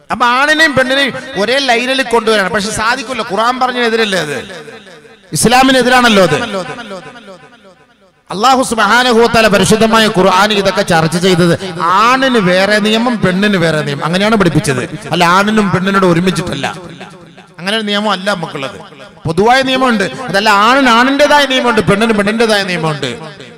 അപ്പൊ ആണിനെയും പെണ്ണിനെയും ഒരേ ലൈനിൽ കൊണ്ടുവരാണ് പക്ഷെ സാധിക്കില്ല ഖുറാൻ പറഞ്ഞതിനെതിരല്ലേ അത് ഇസ്ലാമിനെതിരാണല്ലോ അത് അള്ളാഹു സുബാനുഭൂത്താല പരിശുദ്ധമായ ഖുർആൻ ഇതൊക്കെ ചർച്ച ചെയ്തത് ആണിന് വേറെ നിയമം പെണ്ണിന് വേറെ നിയമം അങ്ങനെയാണ് പഠിപ്പിച്ചത് അല്ല ആണിനും പെണ്ണിനോട് ഒരുമിച്ചിട്ടല്ല അങ്ങനെ ഒരു നിയമം അല്ല നമുക്കുള്ളത് പൊതുവായ നിയമമുണ്ട് അതല്ല ആണിന് ആണിൻ്റെതായ നിയമമുണ്ട് പെണ്ണിന് പെണ്ണിൻ്റെതായ നിയമമുണ്ട്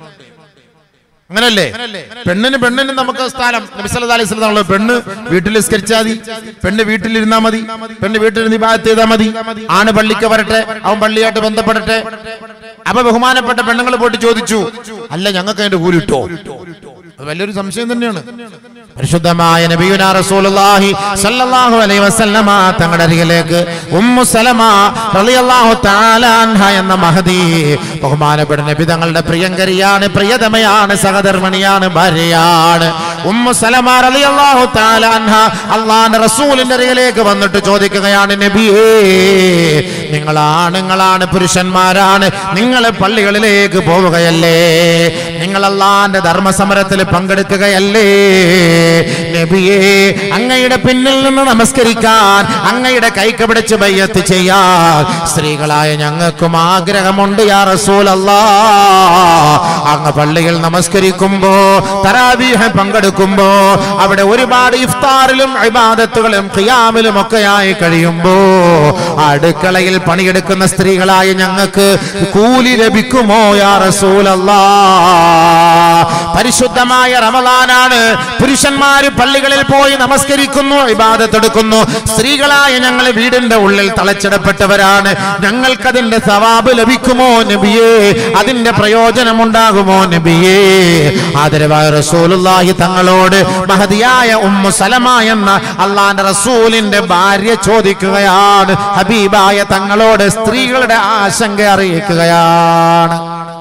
അങ്ങനല്ലേ പെണ്ണിന് പെണ്ണിന് നമുക്ക് സ്ഥാനം നബിസല്ലാ അലൈഹി സ്വലം തങ്ങൾ പെണ്ണ് വീട്ടിൽ നിസ്കരിച്ചാൽ മതി പെണ്ണ് വീട്ടിലിരുന്നാ മതി പെണ്ണ് വീട്ടിലിരുന്ന് വിഭാഗത്ത് ചെയ്താൽ മതി ആണ് പള്ളിക്ക് വരട്ടെ അവൻ പള്ളിയായിട്ട് ബന്ധപ്പെടട്ടെ അപ്പൊ ബഹുമാനപ്പെട്ട പെണ്ണുങ്ങൾ പോയിട്ട് ചോദിച്ചു അല്ല ഞങ്ങൾക്ക് അതിന്റെ കൂലി ഇട്ടോ അത് വലിയൊരു സംശയം തന്നെയാണ് പരിശുദ്ധമായ നബിയുന റസൂലുള്ളാഹി സല്ലല്ലാഹു അലൈഹി വസല്ലമ തങ്ങളുടെ അരികിലേക്ക് ഉമ്മു സലമ റളിയല്ലാഹു തആല അൻഹ എന്ന മഹദി ബഹുമാനപ്പെട്ട നബി തങ്ങളുടെ പ്രിയങ്കരിയാണ് പ്രിയതമയാണ് സഹധർമ്മിണിയാണ് ഭാര്യയാണ് ഉമ്മു സലമ റളിയല്ലാഹു തആല അൻഹ അള്ളാഹുവിന്റെ റസൂലിന്റെ അരികിലേക്ക് വന്നിട്ട് ചോദിക്കുകയാണ് നബിയേ നിങ്ങൾ ആണുങ്ങളാണ് പുരുഷന്മാരാണ് നിങ്ങൾ പള്ളികളിലേക്ക് പോവുകയല്ലേ നിങ്ങൾ അള്ളാന്റെ ധർമ്മസമരത്തിൽ പങ്കെടുക്കുകയല്ലേ നബിയേ അങ്ങയുടെ പിന്നിൽ നിന്ന് നമസ്കരിക്കാൻ അങ്ങയുടെ കൈക്ക് പിടിച്ച് ബയ്യത്ത് ചെയ്യാൻ സ്ത്രീകളായ ഞങ്ങൾക്കും ആഗ്രഹമുണ്ട് യാ റസൂലല്ലാ അങ്ങ് പള്ളിയിൽ നമസ്കരിക്കുമ്പോ തറാവീഹ പങ്കെടുക്കുമ്പോ അവിടെ ഒരുപാട് ഇഫ്താറിലും ഇബാദത്തുകളും ഖിയാമിലും ഒക്കെയായി കഴിയുമ്പോ അടുക്കളയിൽ പണിയെടുക്കുന്ന സ്ത്രീകളായ ഞങ്ങൾക്ക് കൂലി ലഭിക്കുമോ യാ റസൂലല്ലാ പരിശുദ്ധമായ റമദാനാണ് പുരുഷന്മാര് പള്ളികളിൽ പോയി നമസ്കരിക്കുന്നു ഇബാദത്തെടുക്കുന്നു സ്ത്രീകളായ ഞങ്ങൾ വീടിന്റെ ഉള്ളിൽ തളച്ചിടപ്പെട്ടവരാണ് ഞങ്ങൾക്കതിന്റെ സവാബ് ലഭിക്കുമോ നബിയേ അതിന്റെ പ്രയോജനമുണ്ടാകുമോ നബിയേ ആദരവായ റസൂലുള്ളാഹി തങ്ങളോട് മഹതിയായ ഉമ്മു സലമ എന്ന അള്ളാന്റെ റസൂലിന്റെ ഭാര്യ ചോദിക്കുകയാണ് ഹബീബായ തങ്ങളോട് സ്ത്രീകളുടെ ആശങ്ക അറിയിക്കുകയാണ്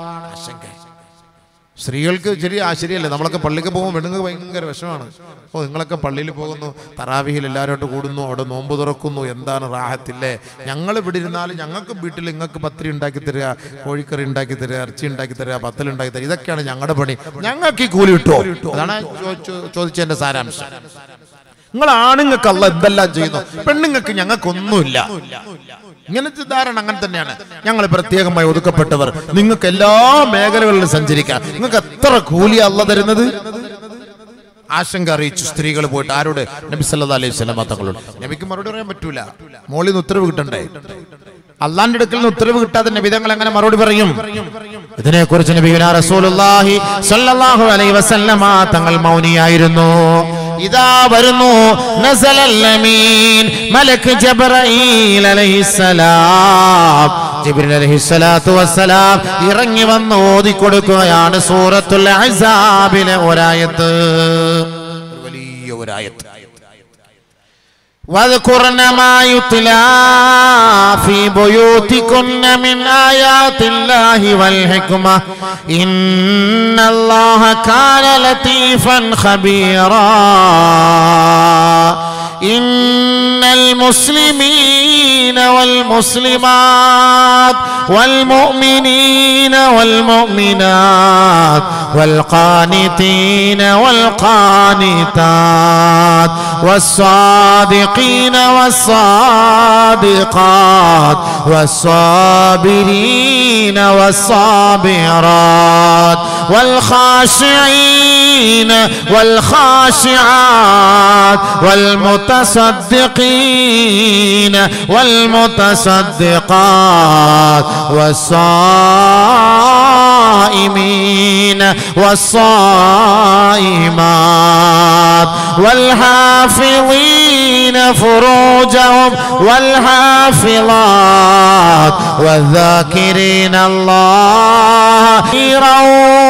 സ്ത്രീകൾക്ക് ശരി ആ ശരിയല്ലേ നമ്മളൊക്കെ പള്ളിക്ക് പോകുമ്പോൾ പെണ്ണുങ്ങൾക്ക് ഭയങ്കര വിഷമാണ് ഓ നിങ്ങളൊക്കെ പള്ളിയിൽ പോകുന്നു തറാവിഹിൽ എല്ലാവരോട്ട് കൂടുന്നു അവിടെ നോമ്പ് തുറക്കുന്നു എന്താണ് റാഹത്തില്ലേ ഞങ്ങൾ ഇവിടെ ഇരുന്നാലും ഞങ്ങൾക്ക് വീട്ടിൽ നിങ്ങൾക്ക് പത്തിരി ഉണ്ടാക്കി തരിക കോഴിക്കറി ഉണ്ടാക്കി തരിക ഇറച്ചി ഉണ്ടാക്കി തരിക പത്തൽ ഉണ്ടാക്കി തരിക ഇതൊക്കെയാണ് ഞങ്ങളുടെ പണി ഞങ്ങൾക്ക് ഈ കൂലി കിട്ടുമോ അതാണ് ചോദിച്ചതിന്റെ സാരാംശം നിങ്ങൾ ആണുങ്ങൾക്ക് അല്ല എന്തെല്ലാം ചെയ്യുന്നു പെണ്ണുങ്ങൾക്ക് ഞങ്ങൾക്കൊന്നുമില്ല ഇങ്ങനത്തെ ധാരണ അങ്ങനെ തന്നെയാണ് ഞങ്ങൾ പ്രത്യേകമായി ഒതുക്കപ്പെട്ടവർ നിങ്ങൾക്ക് എല്ലാ മേഖലകളിലും സഞ്ചരിക്കാം നിങ്ങൾക്ക് എത്ര കൂലി അല്ല തരുന്നത് ആശങ്ക അറിയിച്ചു സ്ത്രീകൾ പോയിട്ട് ആരോട് നബി സല്ലാ അലൈഹി സ്വലമ തങ്ങളോട് നബിക്ക് മറുപടി പറയാൻ പറ്റൂല മോളിൽ നിന്ന് ഉത്തരവ് കിട്ടണ്ടേ അള്ളാന്റെ അടുക്കൽ നിന്ന് ഉത്തരവ് കിട്ടാതെ നബി തങ്ങൾ എങ്ങനെ മറുപടി പറയും ഇതിനെ കുറിച്ച് നബിയുന റസൂലുള്ളാഹി സ്വല്ലല്ലാഹു അലൈഹി വസല്ലമ തങ്ങൾ മൗനിയായിരുന്നു ഇതാ വരുന്നു നസലൽ അമീൻ മലക്ക് ജബ്രഈൽ അലൈഹിസ്സലാം ജിബ്രീൽ അലൈഹിസ്സലാത്തു വസ്സലാം ഇറങ്ങി വന്ന് ഓതി കൊടുക്കുകയാണ് സൂറത്തുൽ അഹ്സാബിലെ ഒരായത്ത് ഒരു വലിയ ഒരായത്ത് واذكرن ما يتلى في بيوتكن من آيات الله والحكمة إن الله كان لطيفا خبيرا إن المسلمين والمسلمات والمؤمنين والمؤمنات والقانتين والقانتات والصادقين والصادقات والصابرين والصابرات والخاشعين والخاشعات والمتصدقين والمتصدقات والصائمين والصائمات والحافظين فروجهم والحافظات والذاكرين الله كثيرا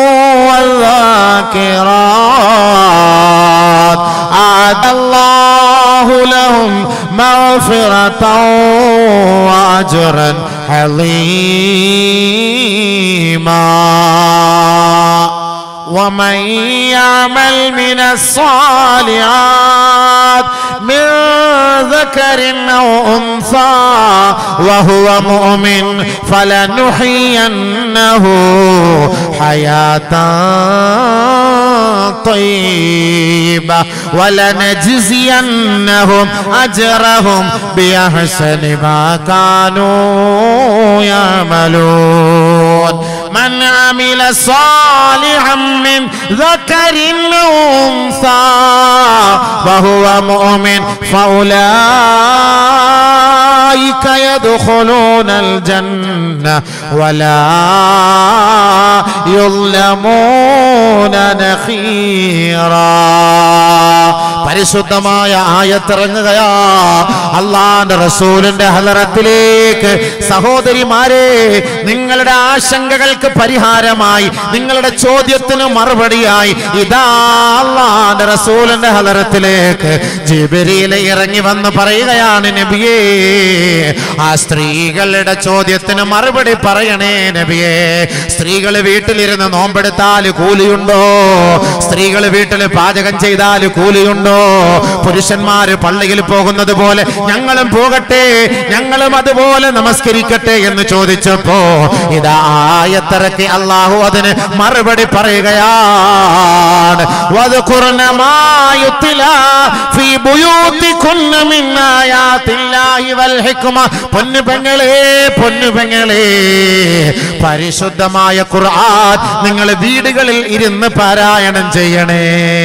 والذاكرات أعد الله لهم مغفرة وأجرا عظيما ومن يعمل من الصالحات من ذكر أو أنثى وهو مؤمن فلنحيينه حياة طيبة ولنجزينهم أجرهم بأحسن ما كانوا يعملون من عمل صالحا من ذكر أو أنثى وهو مؤمن فأولئك يدخلون الجنة ولا يظلمون نخيرا പരിശുദ്ധമായ ആയത്തിറങ്ങുകയാ അള്ളാന്റെ റസൂലിന്റെ ഹലറത്തിലേക്ക് സഹോദരിമാരെ നിങ്ങളുടെ ആശങ്കകൾക്ക് പരിഹാരമായി നിങ്ങളുടെ ചോദ്യത്തിന് മറുപടിയായി ഇതാ അള്ളാന്റെ റസൂലിന്റെ ഹലറത്തിലേക്ക് ജിബിരിയിലെ ഇറങ്ങി വന്ന് പറയുകയാണ് നബിയേ ആ സ്ത്രീകളുടെ ചോദ്യത്തിന് മറുപടി പറയണേ നബിയേ സ്ത്രീകൾ വീട്ടിലിരുന്ന് നോമ്പെടുത്താൽ കൂലിയുണ്ടോ സ്ത്രീകൾ വീട്ടിൽ പാചകം ചെയ്താൽ കൂലിയുണ്ടോ പുരുഷന്മാര് പള്ളിയിൽ പോകുന്നത് പോലെ ഞങ്ങളും പോകട്ടെ ഞങ്ങളും അതുപോലെ നമസ്കരിക്കട്ടെ എന്ന് ചോദിച്ചപ്പോ ഇതാ ആയത്തിറക്കി അള്ളാഹു അതിന് മറുപടി പറയുകയാണ് വദ്കുർന മാ യുത്ലാ ഫീ ബുയൂതികുന്ന മിൻ ആയാത്തില്ലാഹി വൽ ഹിക്മ പൊന്നു പെങ്ങളെ പൊന്നു പെങ്ങളെ പരിശുദ്ധമായ ഖുർആൻ നിങ്ങൾ വീടുകളിൽ ഇരുന്ന് പാരായണം ചെയ്യണേ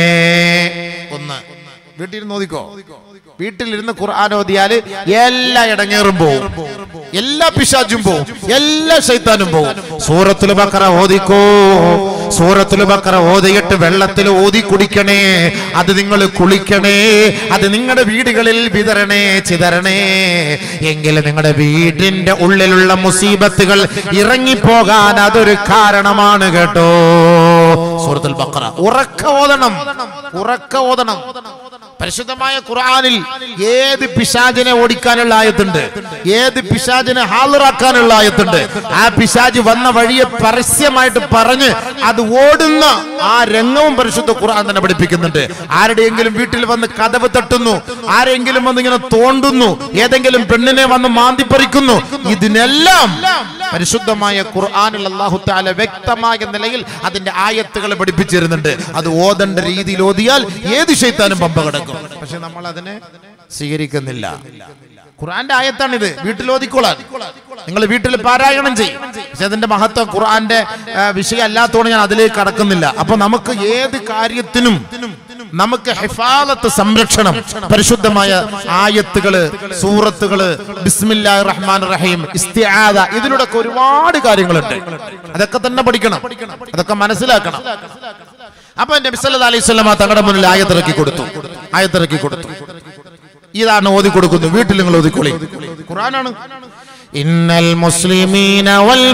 ഒന്ന് വീട്ടിലിരുന്ന് ഓദിക്കോ വീട്ടിലിരുന്ന് ഖുർആൻ ഓതിയാല് എല്ലാ ഇടങ്ങേറും പോവും എല്ലാ പിശാചും പോവും എല്ലാ ശൈത്താനും പോവും സൂറത്തുൽ ബക്കറ ഓദിക്കോ സൂറത്തുൽ ബക്കറ ഓതിയിട്ട് വെള്ളത്തിൽ ഓതി കുടിക്കണേ അത് നിങ്ങൾ കുളിക്കണേ അത് നിങ്ങളുടെ വീടുകളിൽ വിതരണേ ചിതരണേ എങ്കിൽ നിങ്ങളുടെ വീടിന്റെ ഉള്ളിലുള്ള മുസീബത്തുകൾ ഇറങ്ങിപ്പോകാൻ അതൊരു കാരണമാണ് കേട്ടോ സൂറത്തുൽ ബക്കറ ഉറക്ക ഓതണം ഉറക്ക ഓതണം പരിശുദ്ധമായ ഖുർആനിൽ ഏത് പിശാചിനെ ഓടിക്കാനുള്ള ആയത്തുണ്ട് ഏത് പിശാചിനെ ഹാളറാക്കാനുള്ള ആയത്തുണ്ട് ആ പിശാജ് വന്ന വഴിയെ പരസ്യമായിട്ട് പറഞ്ഞ് അത് ഓടുന്ന ആ രംഗവും പരിശുദ്ധ ഖുർആൻ തന്നെ പഠിപ്പിക്കുന്നുണ്ട് ആരുടെയെങ്കിലും വീട്ടിൽ വന്ന് കഥവ് തട്ടുന്നു ആരെങ്കിലും വന്ന് ഇങ്ങനെ തോണ്ടുന്നു ഏതെങ്കിലും പെണ്ണിനെ വന്ന് മാന്തിപ്പറിക്കുന്നു ഇതിനെല്ലാം പരിശുദ്ധമായ ഖുർആനിൽ അള്ളാഹു താല വ്യക്തമായ നിലയിൽ അതിന്റെ ആയത്തുകൾ പഠിപ്പിച്ചിരുന്നുണ്ട് അത് ഓതേണ്ട രീതിയിൽ ഓതിയാൽ ഏത് ശൈത്താനും പമ്പ കിടക്കും പക്ഷെ നമ്മൾ അതിനെ സ്വീകരിക്കുന്നില്ല ഖുർആന്റെ ആയത്താണിത് വീട്ടിൽ ഓതിക്കോളാൻ നിങ്ങൾ വീട്ടിൽ പാരായണം ചെയ്യും പക്ഷെ അതിന്റെ മഹത്വം ഖുർആന്റെ ആ, വിഷയം അല്ലാത്തതുകൊണ്ട് ഞാൻ അതിലേക്ക് കടക്കുന്നില്ല അപ്പൊ നമുക്ക് ഏത് കാര്യത്തിനും നമുക്ക് ഹിഫാലത്ത് സംരക്ഷണം പരിശുദ്ധമായ ആയത്തുകള് സൂറത്തുകള് ബിസ്മില്ലാ റഹ്മാൻ റഹീം ഇസ്തിആദ ഇതിലൂടെ ഒരുപാട് കാര്യങ്ങളുണ്ട് അതൊക്കെ തന്നെ പഠിക്കണം അതൊക്കെ മനസ്സിലാക്കണം അപ്പൊ നബി സല്ലല്ലാഹു അലൈഹി വസല്ലമ തങ്ങളുടെ മുന്നിൽ ആയത്തിറക്കി കൊടുത്തു ആയത്തിറക്കി കൊടുത്തു ഇതാണ് ഓതി കൊടുക്കുന്നത് വീട്ടിൽ നിങ്ങൾ ഓതിക്കൊള്ളി ഖുർആനാണ് ഇന്നൽ മുസ്ലിമീന വൽ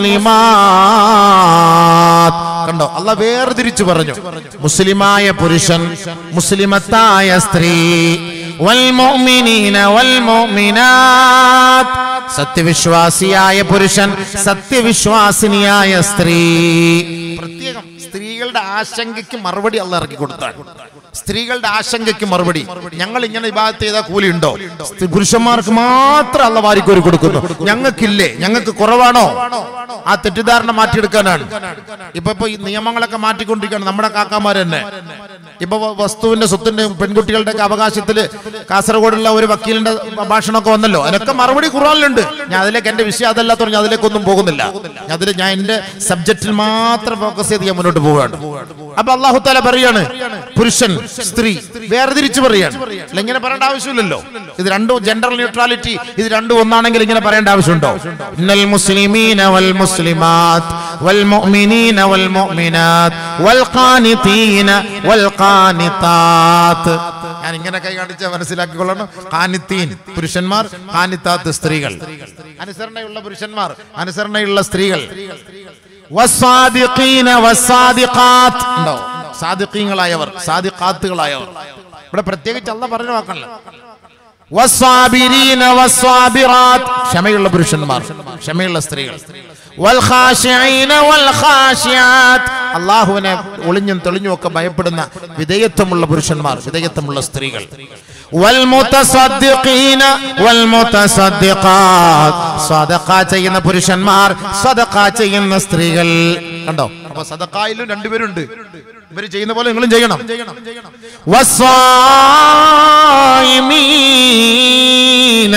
മുസ്ലിമാത് കണ്ടോ അല്ല വേർതിരിച്ചു പറഞ്ഞു മുസ്ലിമായ പുരുഷൻ മുസ്ലിമത്തായ സ്ത്രീ വൽ മുഅ്മിനീന വൽ മുഅ്മിനാത് സത്യവിശ്വാസിയായ പുരുഷൻ സത്യവിശ്വാസിനിയായ സ്ത്രീ പ്രത്യേകം സ്ത്രീകളുടെ ആശങ്കയ്ക്ക് മറുപടി അല്ല ഇറക്കി കൊടുത്താണ് സ്ത്രീകളുടെ ആശങ്കയ്ക്ക് മറുപടി ഞങ്ങൾ ഇങ്ങനെ വിഭാഗത്ത് ചെയ്താൽ കൂലി ഉണ്ടോ സ്ത്രീ- പുരുഷന്മാർക്ക് മാത്രം അല്ല വാരിക്കോരി കൊടുക്കുന്നു ഞങ്ങൾക്കില്ലേ ഞങ്ങൾക്ക് കുറവാണോ ആ തെറ്റിദ്ധാരണ മാറ്റിയെടുക്കാനാണ് ഇപ്പൊ ഇപ്പൊ ഈ നിയമങ്ങളൊക്കെ മാറ്റിക്കൊണ്ടിരിക്കുകയാണ് നമ്മുടെ കാക്കാമാർ തന്നെ ഇപ്പൊ വ- വസ്തുവിന്റെ സ്വത്തിന്റെ പെൺകുട്ടികളുടെ ഒക്കെ അവകാശത്തില് കാസർഗോഡുള്ള ഒരു വക്കീലിന്റെ ഭാഷണമൊക്കെ വന്നല്ലോ അതിനൊക്കെ മറുപടി ഖുറാനിലുണ്ട് ഞാൻ അതിലേക്ക് എന്റെ വിഷയം അതല്ലാത്ത ഞാൻ അതിലേക്കൊന്നും പോകുന്നില്ല ഞാൻ അതിൽ ഞാൻ എന്റെ സബ്ജക്റ്റിൽ മാത്രം ഫോക്കസ് ചെയ്ത് ഞാൻ മുന്നോട്ട് പോവുകയാണ് അപ്പൊ അള്ളാഹു താല പറയാണ് പുരുഷൻ സ്ത്രീ വേർതിരിച്ച് പറയാണ് അല്ല ഇങ്ങനെ പറയേണ്ട ആവശ്യമില്ലല്ലോ ഇത് രണ്ടും ജെൻഡർ ന്യൂട്രാലിറ്റി ഇത് രണ്ടും ഒന്നാണെങ്കിൽ ഇങ്ങനെ പറയേണ്ട ആവശ്യമുണ്ടോ ഇന്നൽ മുസ്ലിമീന വൽ മുസ്ലിമാത് വൽ മുഅ്മിനീന വൽ മുഅ്മിനാത് വൽ ഖാനിതീന വൽ ഖാനിതാത്ത് ഞാൻ ഇങ്ങനെ കൈ കാണിച്ചാൽ മനസ്സിലാക്കിക്കൊള്ളണം ഖാനിത്തീൻ പുരുഷന്മാർ ഖാനിത്താത്ത് സ്ത്രീകൾ അനുസരണയുള്ള പുരുഷന്മാർ അനുസരണയുള്ള സ്ത്രീകൾ വസ്സാദിഖീന വസ്സാദിഖാത്ത് ഉണ്ടോ സാദിഖീങ്ങളായവർ സാദിഖാത്തുകളായവർ ഇവിടെ പ്രത്യേകിച്ച് അല്ല പറഞ്ഞു നോക്കണല്ലോ വസ്സാബിരീന വസ്സാബിറാത്ത് ക്ഷമയുള്ള പുരുഷന്മാർ ക്ഷമയുള്ള സ്ത്രീകൾ വൽഖാശിഈന വൽഖാശിയാത്ത് അള്ളാഹുവിനെ ഒളിഞ്ഞും തെളിഞ്ഞും ഒക്കെ ഭയപ്പെടുന്ന വിധേയത്വമുള്ള പുരുഷന്മാർ വിധേയത്വമുള്ള സ്ത്രീകൾ വൽമുതസദ്ദിഖീന വൽമുതസദ്ദിഖാത്ത്. സദഖ ചെയ്യുന്ന പുരുഷന്മാർ സദഖ ചെയ്യുന്ന സ്ത്രീകൾ കണ്ടോ അപ്പൊ സദഖായിലും രണ്ടുപേരുണ്ട് ഇവര് ചെയ്യുന്ന പോലെ നിങ്ങളും ചെയ്യണം വസ്വായിമീന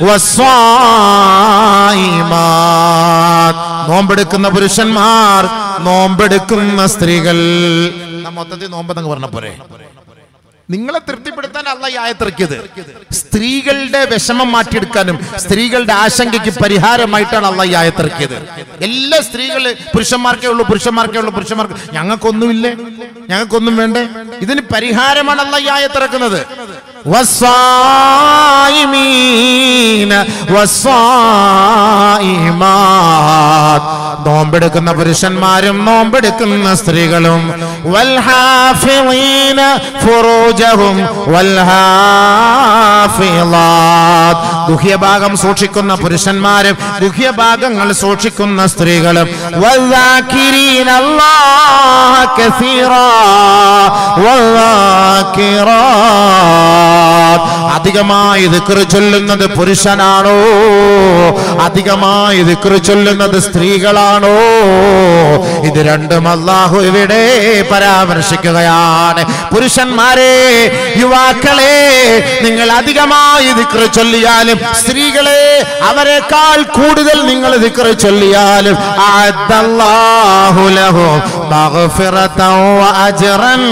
വസ്വായിമാത്ത്. നോമ്പെടുക്കുന്ന പുരുഷന്മാർ നോമ്പെടുക്കുന്ന സ്ത്രീകൾ നാം മൊത്തത്തിൽ നോമ്പെന്നങ്ങ് പറഞ്ഞ പോരെ നിങ്ങളെ തൃപ്തിപ്പെടുത്താൻ അല്ല ഈ ആയത്തിറക്കിയത് സ്ത്രീകളുടെ വിഷമം മാറ്റിയെടുക്കാനും സ്ത്രീകളുടെ ആശങ്കയ്ക്ക് പരിഹാരമായിട്ടാണ് അല്ല ഈ ആയത്തിറക്കിയത് എല്ലാ സ്ത്രീകള് പുരുഷന്മാർക്കേ ഉള്ളൂ പുരുഷന്മാർക്കേ ഉള്ളൂ പുരുഷന്മാർക്ക് ഞങ്ങൾക്കൊന്നുമില്ലേ ഞങ്ങൾക്കൊന്നും വേണ്ടേ ഇതിന് പരിഹാരമാണ് അല്ല ഈ ആയത്തിറക്കുന്നത് വസ്വായിമീന വസ്വായിമാത്. നോമ്പെടുക്കുന്ന പുരുഷന്മാരും നോമ്പെടുക്കുന്ന സ്ത്രീകളും വൽഹാഫിളീന ഫുറൂജഹും വൽഹാഫിളാത്. ഗുഹ്യഭാഗം സൂക്ഷിക്കുന്ന പുരുഷന്മാരും ഗുഹ്യഭാഗങ്ങൾ സൂക്ഷിക്കുന്ന സ്ത്രീകളും വൽദാകിരീന അല്ലാഹ കസീറാ വൽദാകിറാത്. അധികമായി ദിക്ർ ചൊല്ലുന്നത് പുരുഷനാണോ അധികമായി ദിക്ർ ചൊല്ലുന്നത് സ്ത്രീകളാണോ ഇത് രണ്ടും അള്ളാഹു ഇവിടെ പരാമർശിക്കുകയാണ് പുരുഷന്മാരെ യുവാക്കളെ നിങ്ങൾ അധികമായി ദിക്ർ ചൊല്ലിയാലും സ്ത്രീകളെ അവരെക്കാൾ കൂടുതൽ നിങ്ങൾ ദിക്ർ ചൊല്ലിയാലും അഅദ്ദല്ലാഹു ലഹും മഗ്ഫിറതൻ വഅജ്റൻ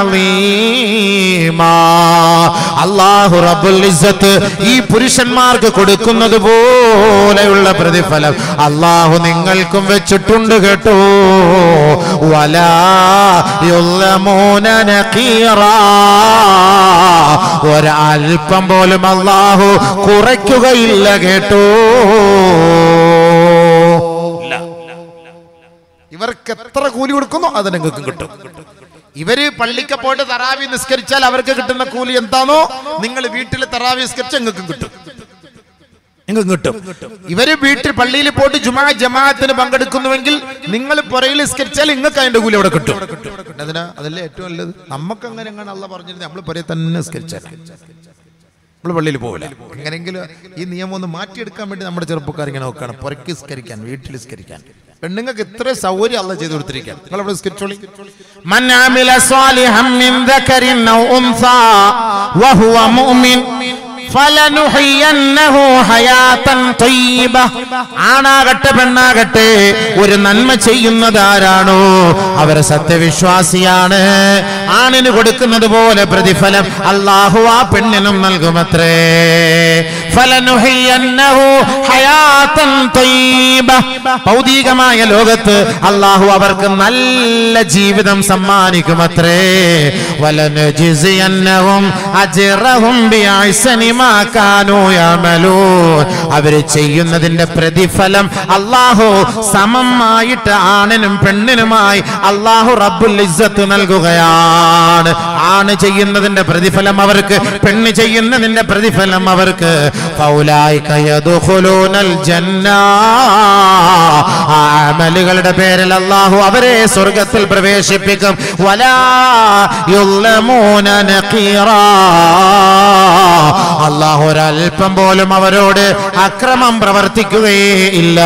അളീമാ അല്ലാഹു റബ്ബുൽ ഇസ്സത്ത് ഈ പുരുഷന്മാർക്ക് കൊടുക്കുന്നത് പോലെയുള്ള പ്രതിഫലം അള്ളാഹു നിങ്ങൾക്കും വെച്ചിട്ടുണ്ട് കേട്ടോ വലാ യുള്ളമൂന നഖീറാ. ഒരൽപ്പം പോലും അള്ളാഹു കുറയ്ക്കുകയില്ല കേട്ടോ ഇവർക്ക് എത്ര കൂലി കൊടുക്കുന്നു അത് നിങ്ങൾക്ക് കിട്ടും ഇവര് പള്ളിക്ക് പോയിട്ട് തറാവി നിസ്കരിച്ചാൽ അവർക്ക് കിട്ടുന്ന കൂലി എന്താണോ നിങ്ങൾ വീട്ടിൽ തറാവി നിസ്കരിച്ചാൽ നിങ്ങൾക്കും കിട്ടും നിങ്ങൾക്ക് കിട്ടും ഇവര് വീട്ടിൽ പള്ളിയിൽ പോയിട്ട് ജുമാ ജമാഅത്തിന് പങ്കെടുക്കുന്നുവെങ്കിൽ നിങ്ങൾ പുറയിൽ നിസ്കരിച്ചാൽ നിങ്ങൾക്ക് അതിന്റെ കൂലി അവിടെ കിട്ടും അതിനാ അതല്ലേ ഏറ്റവും നല്ലത് നമുക്ക് അങ്ങനെ എങ്ങനെ അല്ല പറഞ്ഞിരുന്നത് നമ്മൾ പുറയെ തന്നെ നിസ്കരിച്ചാൽ നമ്മൾ പള്ളിയിൽ പോകില്ല എങ്ങനെയെങ്കിലും ഈ നിയമം ഒന്ന് മാറ്റിയെടുക്കാൻ വേണ്ടി നമ്മുടെ ചെറുപ്പക്കാർ ഇങ്ങനെ നോക്കുകയാണ് പുറയ്ക്ക് നിസ്കരിക്കാൻ വീട്ടിൽ നിസ്കരിക്കാൻ പെണ്ണുങ്ങൾക്ക് ഇത്ര സൗകര്യം അല്ല ചെയ്തു കൊടുത്തിരിക്കാൻ നിങ്ങൾ അവിടെ നിസ്കരിച്ചോളി من عمل صالحا من ذكر أو أنثى وهو مؤمن ഫലനുഹയ്യന്നഹു ഹയാത്തൻ ത്വയ്യിബ. ആണാകട്ടെ പെണ്ണാകട്ടെ ഒരു നന്മ ചെയ്യുന്നത് ആരാണോ അവർ സത്യവിശ്വാസിയാണ് ആണിന് കൊടുക്കുന്നത് പോലെ പ്രതിഫലം അള്ളാഹു ആ പെണ്ണിനും നൽകുമത്രേ ഫലനുഹയ്യന്നഹു ഹയാത്തൻ ത്വയ്യിബ. ഭൗതികമായ ലോകത്ത് അള്ളാഹു അവർക്ക് നല്ല ജീവിതം സമ്മാനിക്കുമത്രേ വലനുജിസിയന്നഹും അജ്റഹും ബിഅഹ്സനി മാ കാനൂ യഅമലൂൻ അവര് ചെയ്യുന്നതിന്റെ പ്രതിഫലം അള്ളാഹു സമമായിട്ട് ആണിനും പെണ്ണിനുമായി അള്ളാഹു റബ്ബുൽ ഇസ്സത്ത് നൽകുകയാണ് ആണ് ചെയ്യുന്നതിന്റെ പ്രതിഫലം അവർക്ക് പെണ്ണ് ചെയ്യുന്നതിന്റെ പ്രതിഫലം അവർക്ക് ഫൗലായിക യദ്ഖുലൂനൽ ജന്ന ആ അമലുകളുടെ പേരിൽ അള്ളാഹു അവരെ സ്വർഗത്തിൽ പ്രവേശിപ്പിക്കും വലാ യുള്ളമൂന നഖീറാ അള്ളാഹു ഒരൽപ്പം പോലും അവരോട് അക്രമം പ്രവർത്തിക്കുകയേ ഇല്ല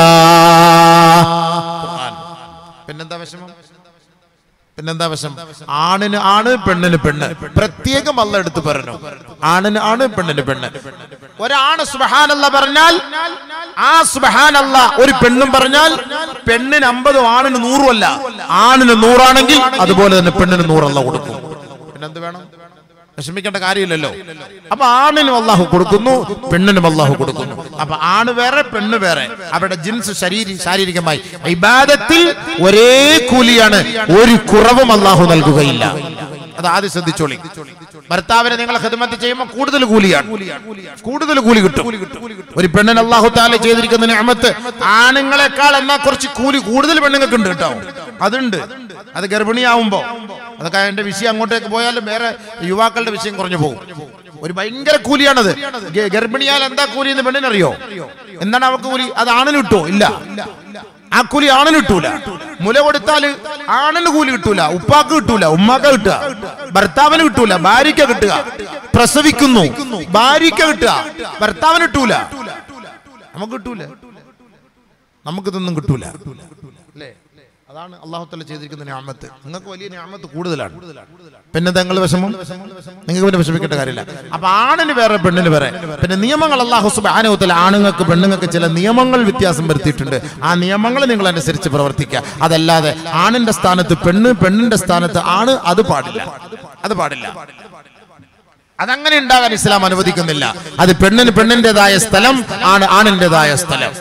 പിന്നെന്താ വിഷമം പിന്നെന്താ വശം ആണിന് ആണ് പെണ്ണിന് പെണ്ണ് പ്രത്യേകം അല്ല എടുത്ത് പറഞ്ഞു ആണിന് ആണ് പെണ്ണിന് പെണ്ണ് ഒരാണ് സുബഹാനല്ല പറഞ്ഞാൽ ആ സുബഹാനല്ല ഒരു പെണ്ണും പറഞ്ഞാൽ പെണ്ണിന് അമ്പതും ആണിന് നൂറും അല്ല ആണിന് നൂറാണെങ്കിൽ അതുപോലെ തന്നെ പെണ്ണിന് നൂറല്ല കൊടുക്കും പിന്നെന്ത് വേണം വിഷമിക്കേണ്ട കാര്യമില്ലല്ലോ അപ്പൊ ആണിനും അള്ളാഹു കൊടുക്കുന്നു പെണ്ണിനും അള്ളാഹു കൊടുക്കുന്നു അപ്പൊ ആണ് വേറെ പെണ്ണ് വേറെ അവരുടെ ജിൻസ് ശരീര ശാരീരികമായി ഇബാദത്തിൽ ഒരേ കൂലിയാണ് ഒരു കുറവും അള്ളാഹു നൽകുകയില്ല അത് ആദ്യം ശ്രദ്ധിച്ചോളി ഭർത്താവിനെ നിങ്ങൾ ഹിദ്മത്ത് ചെയ്യുമ്പോൾ കൂടുതൽ കൂലിയാണ് കൂടുതൽ കൂലി കിട്ടും ഒരു പെണ്ണിന് അള്ളാഹു താല ചെയ്തിരിക്കുന്ന നിഅമത്ത് ആണുങ്ങളെക്കാൾ എന്നാ കുറച്ച് കൂലി കൂടുതൽ പെണ്ണുങ്ങൾക്ക് ഉണ്ട് കേട്ടോ അതുണ്ട് അത് ഗർഭിണിയാവുമ്പോ അതൊക്കെ അതിന്റെ വിഷയം അങ്ങോട്ടേക്ക് പോയാലും വേറെ യുവാക്കളുടെ വിഷയം കുറഞ്ഞു പോകും ഒരു ഭയങ്കര കൂലിയാണത് ഗ- ഗർഭിണിയാൽ എന്താ കൂലി എന്ന് പെണ്ണിനറിയോ എന്താണ് അവർക്ക് കൂലി അത് ആണിന് കിട്ടുമോ ഇല്ല ആ കൂലി ആണിന് കിട്ടൂല മുല കൊടുത്താല് ആണിന് കൂലി കിട്ടൂല ഉപ്പാക്ക് കിട്ടൂല ഉമ്മാക്ക് കിട്ടുക ഭർത്താവിന് കിട്ടൂല ഭാര്യയ്ക്ക് കിട്ടുക പ്രസവിക്കുന്നു ഭാര്യയ്ക്ക് കിട്ടുക ഭർത്താവിന് കിട്ടൂല നമുക്ക് കിട്ടൂല നമുക്കിതൊന്നും കിട്ടൂല അല്ലേ അതാണ് അള്ളാഹുത്തല ചെയ്തിരിക്കുന്ന ഞാമത്ത് നിങ്ങൾക്ക് വലിയ ഞാമത്ത് കൂടുതലാണ് പിന്നെ നിങ്ങൾ വിഷമം നിങ്ങൾക്ക് പിന്നെ വിഷമിക്കേണ്ട കാര്യമില്ല അപ്പൊ ആണിന് വേറെ പെണ്ണിന് വേറെ പിന്നെ നിയമങ്ങൾ അള്ളാഹു സുബാനുത്തല ആണുങ്ങൾക്ക് പെണ്ണുങ്ങൾക്ക് ചില നിയമങ്ങൾ വ്യത്യാസം വരുത്തിയിട്ടുണ്ട് ആ നിയമങ്ങൾ നിങ്ങൾ അനുസരിച്ച് പ്രവർത്തിക്കുക അതല്ലാതെ ആണിന്റെ സ്ഥാനത്ത് പെണ്ണ് പെണ്ണിന്റെ സ്ഥാനത്ത് ആണ് അത് പാടില്ല അത് പാടില്ല അതങ്ങനെ ഉണ്ടാകാൻ ഇസ്ലാം അനുവദിക്കുന്നില്ല അത് പെണ്ണിന് പെണ്ണിന്റേതായ സ്ഥലം ആണ് ആണിന്റേതായ സ്ഥലം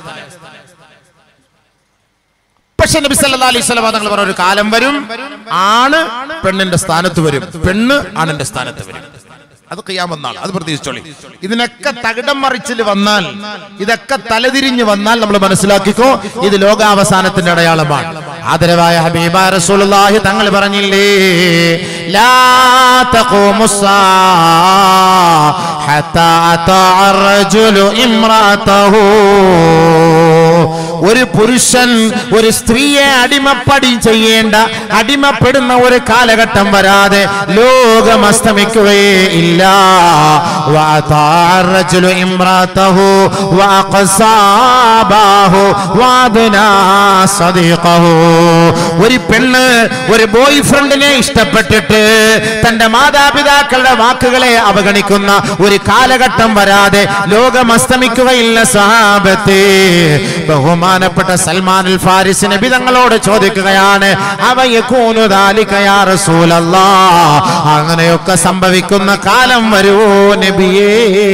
പക്ഷെ നബി സല്ലല്ലാഹു അലൈഹി വസല്ലം തങ്ങൾ പറഞ്ഞ ഒരു കാലം വരും ആണ് പെണ്ണിന്റെ സ്ഥാനത്ത് വരും പെണ്ണ് ആണിന്റെ സ്ഥാനത്ത് വരും അത് ചെയ്യാമെന്നാണ് അത് പ്രതീക്ഷിച്ചോളി ഇതിനൊക്കെ തകിടം മറിച്ചിൽ വന്നാൽ ഇതൊക്കെ തലതിരിഞ്ഞ് വന്നാൽ നമ്മൾ മനസ്സിലാക്കിക്കോ ഇത് ലോകാവസാനത്തിന്റെ അടയാളമാണ് ആദരവായ ഹബീബ റസൂലുള്ളാഹി തങ്ങൾ പറഞ്ഞില്ലേ ലാ തഖൂമുസ്സാ ഹത്താ തഅ റജുലു ഇംറാതഹു ഒരു പുരുഷൻ ഒരു സ്ത്രീയെ അടിമപ്പടി ചെയ്യേണ്ട അടിമപ്പെടുന്ന ഒരു കാലഘട്ടം വരാതെ ലോകം അസ്തമിക്കുകയേ ഇല്ല وأطاع الرجل امرأته وأقصى أباه وأدنى صديقه ഒരു പെണ്ണ് ഒരു ബോയ് ഫ്രണ്ടിനെ ഇഷ്ടപ്പെട്ടിട്ട് തന്റെ മാതാപിതാക്കളുടെ വാക്കുകളെ അവഗണിക്കുന്ന ഒരു കാലഘട്ടം വരാതെ ലോകം അസ്തമിക്കുകയില്ല സഹാബത്തെ ബഹുമാനപ്പെട്ട സൽമാൻ അൽ ഫാരിസ് നബി തങ്ങളോട് ചോദിക്കുകയാണ് അവയക്കൂനു ദാലികയാ റസൂലല്ലാ അങ്ങനെയൊക്കെ സംഭവിക്കുന്ന കാലം വരുവോ നബിയേ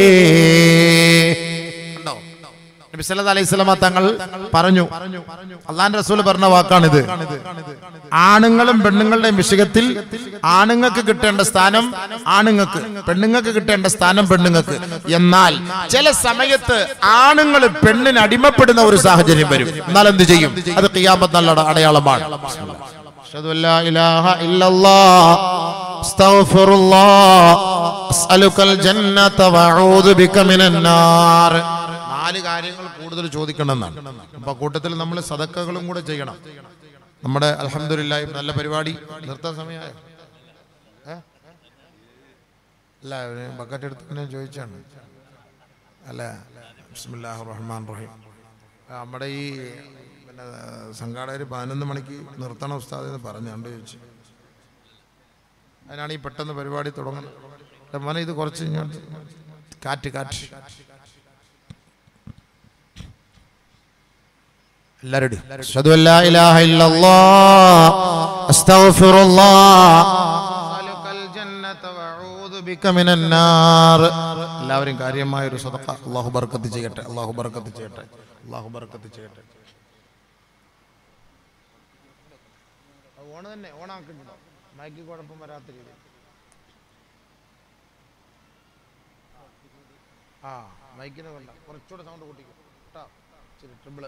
ഉണ്ടോ? നബി സല്ലല്ലാഹു അലൈഹി വസല്ലമ തങ്ങൾ പറഞ്ഞു അള്ളാന്റെ റസൂൽ പറഞ്ഞ വാക്കാണിത് ആണുങ്ങളും പെണ്ണുങ്ങളുടെയും വിഷയത്തിൽ ആണുങ്ങൾക്ക് കിട്ടേണ്ട സ്ഥാനം ആണുങ്ങൾക്ക് പെണ്ണുങ്ങൾക്ക് കിട്ടേണ്ട സ്ഥാനം പെണ്ണുങ്ങൾക്ക് എന്നാൽ ചില സമയത്ത് ആണുങ്ങൾ പെണ്ണിന് അടിമപ്പെടുന്ന ഒരു സാഹചര്യം വരും എന്നാൽ എന്ത് ചെയ്യും അത് ഖിയാമത്ത് നല്ല അടയാളമാണ് അഷ്ഹദു അല്ലാ ഇലാഹ ഇല്ലല്ലാഹ് അസ്തഗ്ഫിറുല്ലാഹ് അസ്അലുക്കൽ ജന്നത വഅഊദു ബിക മിനൻ നാർ നാല് കാര്യങ്ങൾ കൂടുതൽ ചോദിക്കണമെന്നാണ് അപ്പൊ കൂട്ടത്തിൽ നമ്മൾ സദക്കകളും കൂടെ ചെയ്യണം നമ്മുടെ അൽഹംദുലില്ലാ ഈ നല്ല പരിപാടി നിർത്താൻ സമയമായോ ഏ? അല്ല ഒരു ബക്കറ്റ് എടുത്ത് ഞാൻ ചോദിച്ചാണ് അല്ല ബിസ്മില്ലാഹി റഹ്മാൻ റഹീം ആ, നമ്മുടെ ഈ പിന്നെ സംഘാടകർ പതിനൊന്ന് മണിക്ക് നിർത്തണം ഉസ്താദ് എന്ന് പറഞ്ഞു കണ്ടു ചോദിച്ചു അതിനാണ് ഈ പെട്ടെന്ന് പരിപാടി തുടങ്ങുന്നത് എന്റെ മോനെ ഇത് കുറച്ച് ഇങ്ങോട്ട് കാറ്റ് കാറ്റ് എല്ലാവരും അഷ്ഹദു അല്ലാ ഇലാഹ ഇല്ലല്ലാഹ് അസ്തഗ്ഫിറുല്ലാഹ് അസ്അലുക്കൽ ജന്നത വഅഊദു ബിക മിനൻ നാർ എല്ലാവരും കാര്യമായ ഒരു സദഖ അല്ലാഹു ബർക്കത്ത് ചെയ്യട്ടെ അല്ലാഹു ബർക്കത്ത് ചെയ്യട്ടെ അല്ലാഹു ബർക്കത്ത് ചെയ്യട്ടെ ഓണ് തന്നെ ഓണാക്കുന്നുണ്ടോ മൈക്ക് കുഴപ്പം വരാത്ത രീതിയിൽ ആ മൈക്കിന് വേണ്ട കുറച്ചുകൂടെ സൗണ്ട് കൂട്ടിക്കോ കേട്ടോ ശരി ട്രിപ്പിള്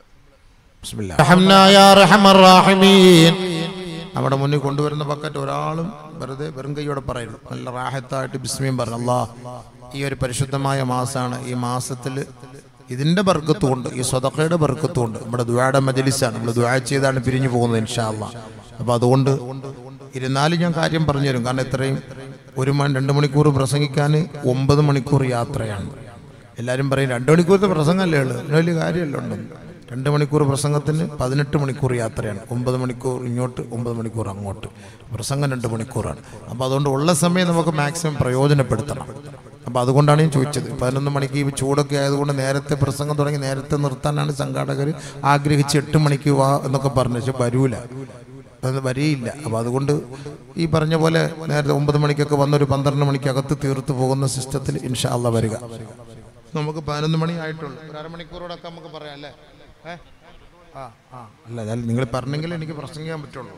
നമ്മുടെ മുന്നിൽ കൊണ്ടുവരുന്ന ബക്കറ്റ് ഒരാളും വെറുതെ വെറും കൈയോടെ പറയുന്നു നല്ല റാഹത്തായിട്ട് ബിസ്മിയും പറഞ്ഞു അല്ലാ ഈ ഒരു പരിശുദ്ധമായ മാസമാണ് ഈ മാസത്തിൽ ഇതിന്റെ ബർക്കത്തുകൊണ്ട് ഈ സ്വതക്കയുടെ ബർക്കത്തുകൊണ്ട് നമ്മുടെ ദ്വായുടെ മജലിസാണ് നമ്മൾ ദ്വാ ചെയ്താണ് പിരിഞ്ഞു പോകുന്നത് ഇൻഷാല്ല അപ്പൊ അതുകൊണ്ട് ഇരുന്നാലും ഞാൻ കാര്യം പറഞ്ഞു തരും കാരണം ഇത്രയും ഒരു മണി രണ്ട് മണിക്കൂർ പ്രസംഗിക്കാൻ ഒമ്പത് മണിക്കൂർ യാത്രയാണ് എല്ലാവരും പറയും രണ്ട് മണിക്കൂറത്തെ പ്രസംഗമല്ലേ ഉള്ളൂ അതിന് വലിയ കാര്യമല്ല ഉണ്ട് രണ്ട് മണിക്കൂർ പ്രസംഗത്തിന് പതിനെട്ട് മണിക്കൂർ യാത്രയാണ് ഒമ്പത് മണിക്കൂർ ഇങ്ങോട്ട് ഒമ്പത് മണിക്കൂർ അങ്ങോട്ട് പ്രസംഗം രണ്ട് മണിക്കൂറാണ് അപ്പോൾ അതുകൊണ്ട് ഉള്ള സമയം നമുക്ക് മാക്സിമം പ്രയോജനപ്പെടുത്തണം അപ്പോൾ അതുകൊണ്ടാണ് ഞാൻ ചോദിച്ചത് പതിനൊന്ന് മണിക്ക് ഈ ചൂടൊക്കെ ആയതുകൊണ്ട് നേരത്തെ പ്രസംഗം തുടങ്ങി നേരത്തെ നിർത്താനാണ് സംഘാടകർ ആഗ്രഹിച്ച് എട്ട് മണിക്ക് വാ എന്നൊക്കെ പറഞ്ഞു പക്ഷെ വരൂല അത് വരികയില്ല അപ്പോൾ അതുകൊണ്ട് ഈ പറഞ്ഞ പോലെ നേരത്തെ ഒമ്പത് മണിക്കൊക്കെ വന്നൊരു പന്ത്രണ്ട് മണിക്കകത്ത് തീർത്ത് പോകുന്ന സിസ്റ്റത്തിൽ ഇൻഷാ അല്ല വരിക നമുക്ക് പതിനൊന്ന് മണി ആയിട്ടുള്ളൂ ഒരു അരമണിക്കൂറോടൊക്കെ നമുക്ക് പറയാം അല്ലേ ഏ? ആ ആ അല്ല ഞാൻ നിങ്ങൾ പറഞ്ഞെങ്കിൽ എനിക്ക് പ്രസംഗിക്കാൻ പറ്റുള്ളൂ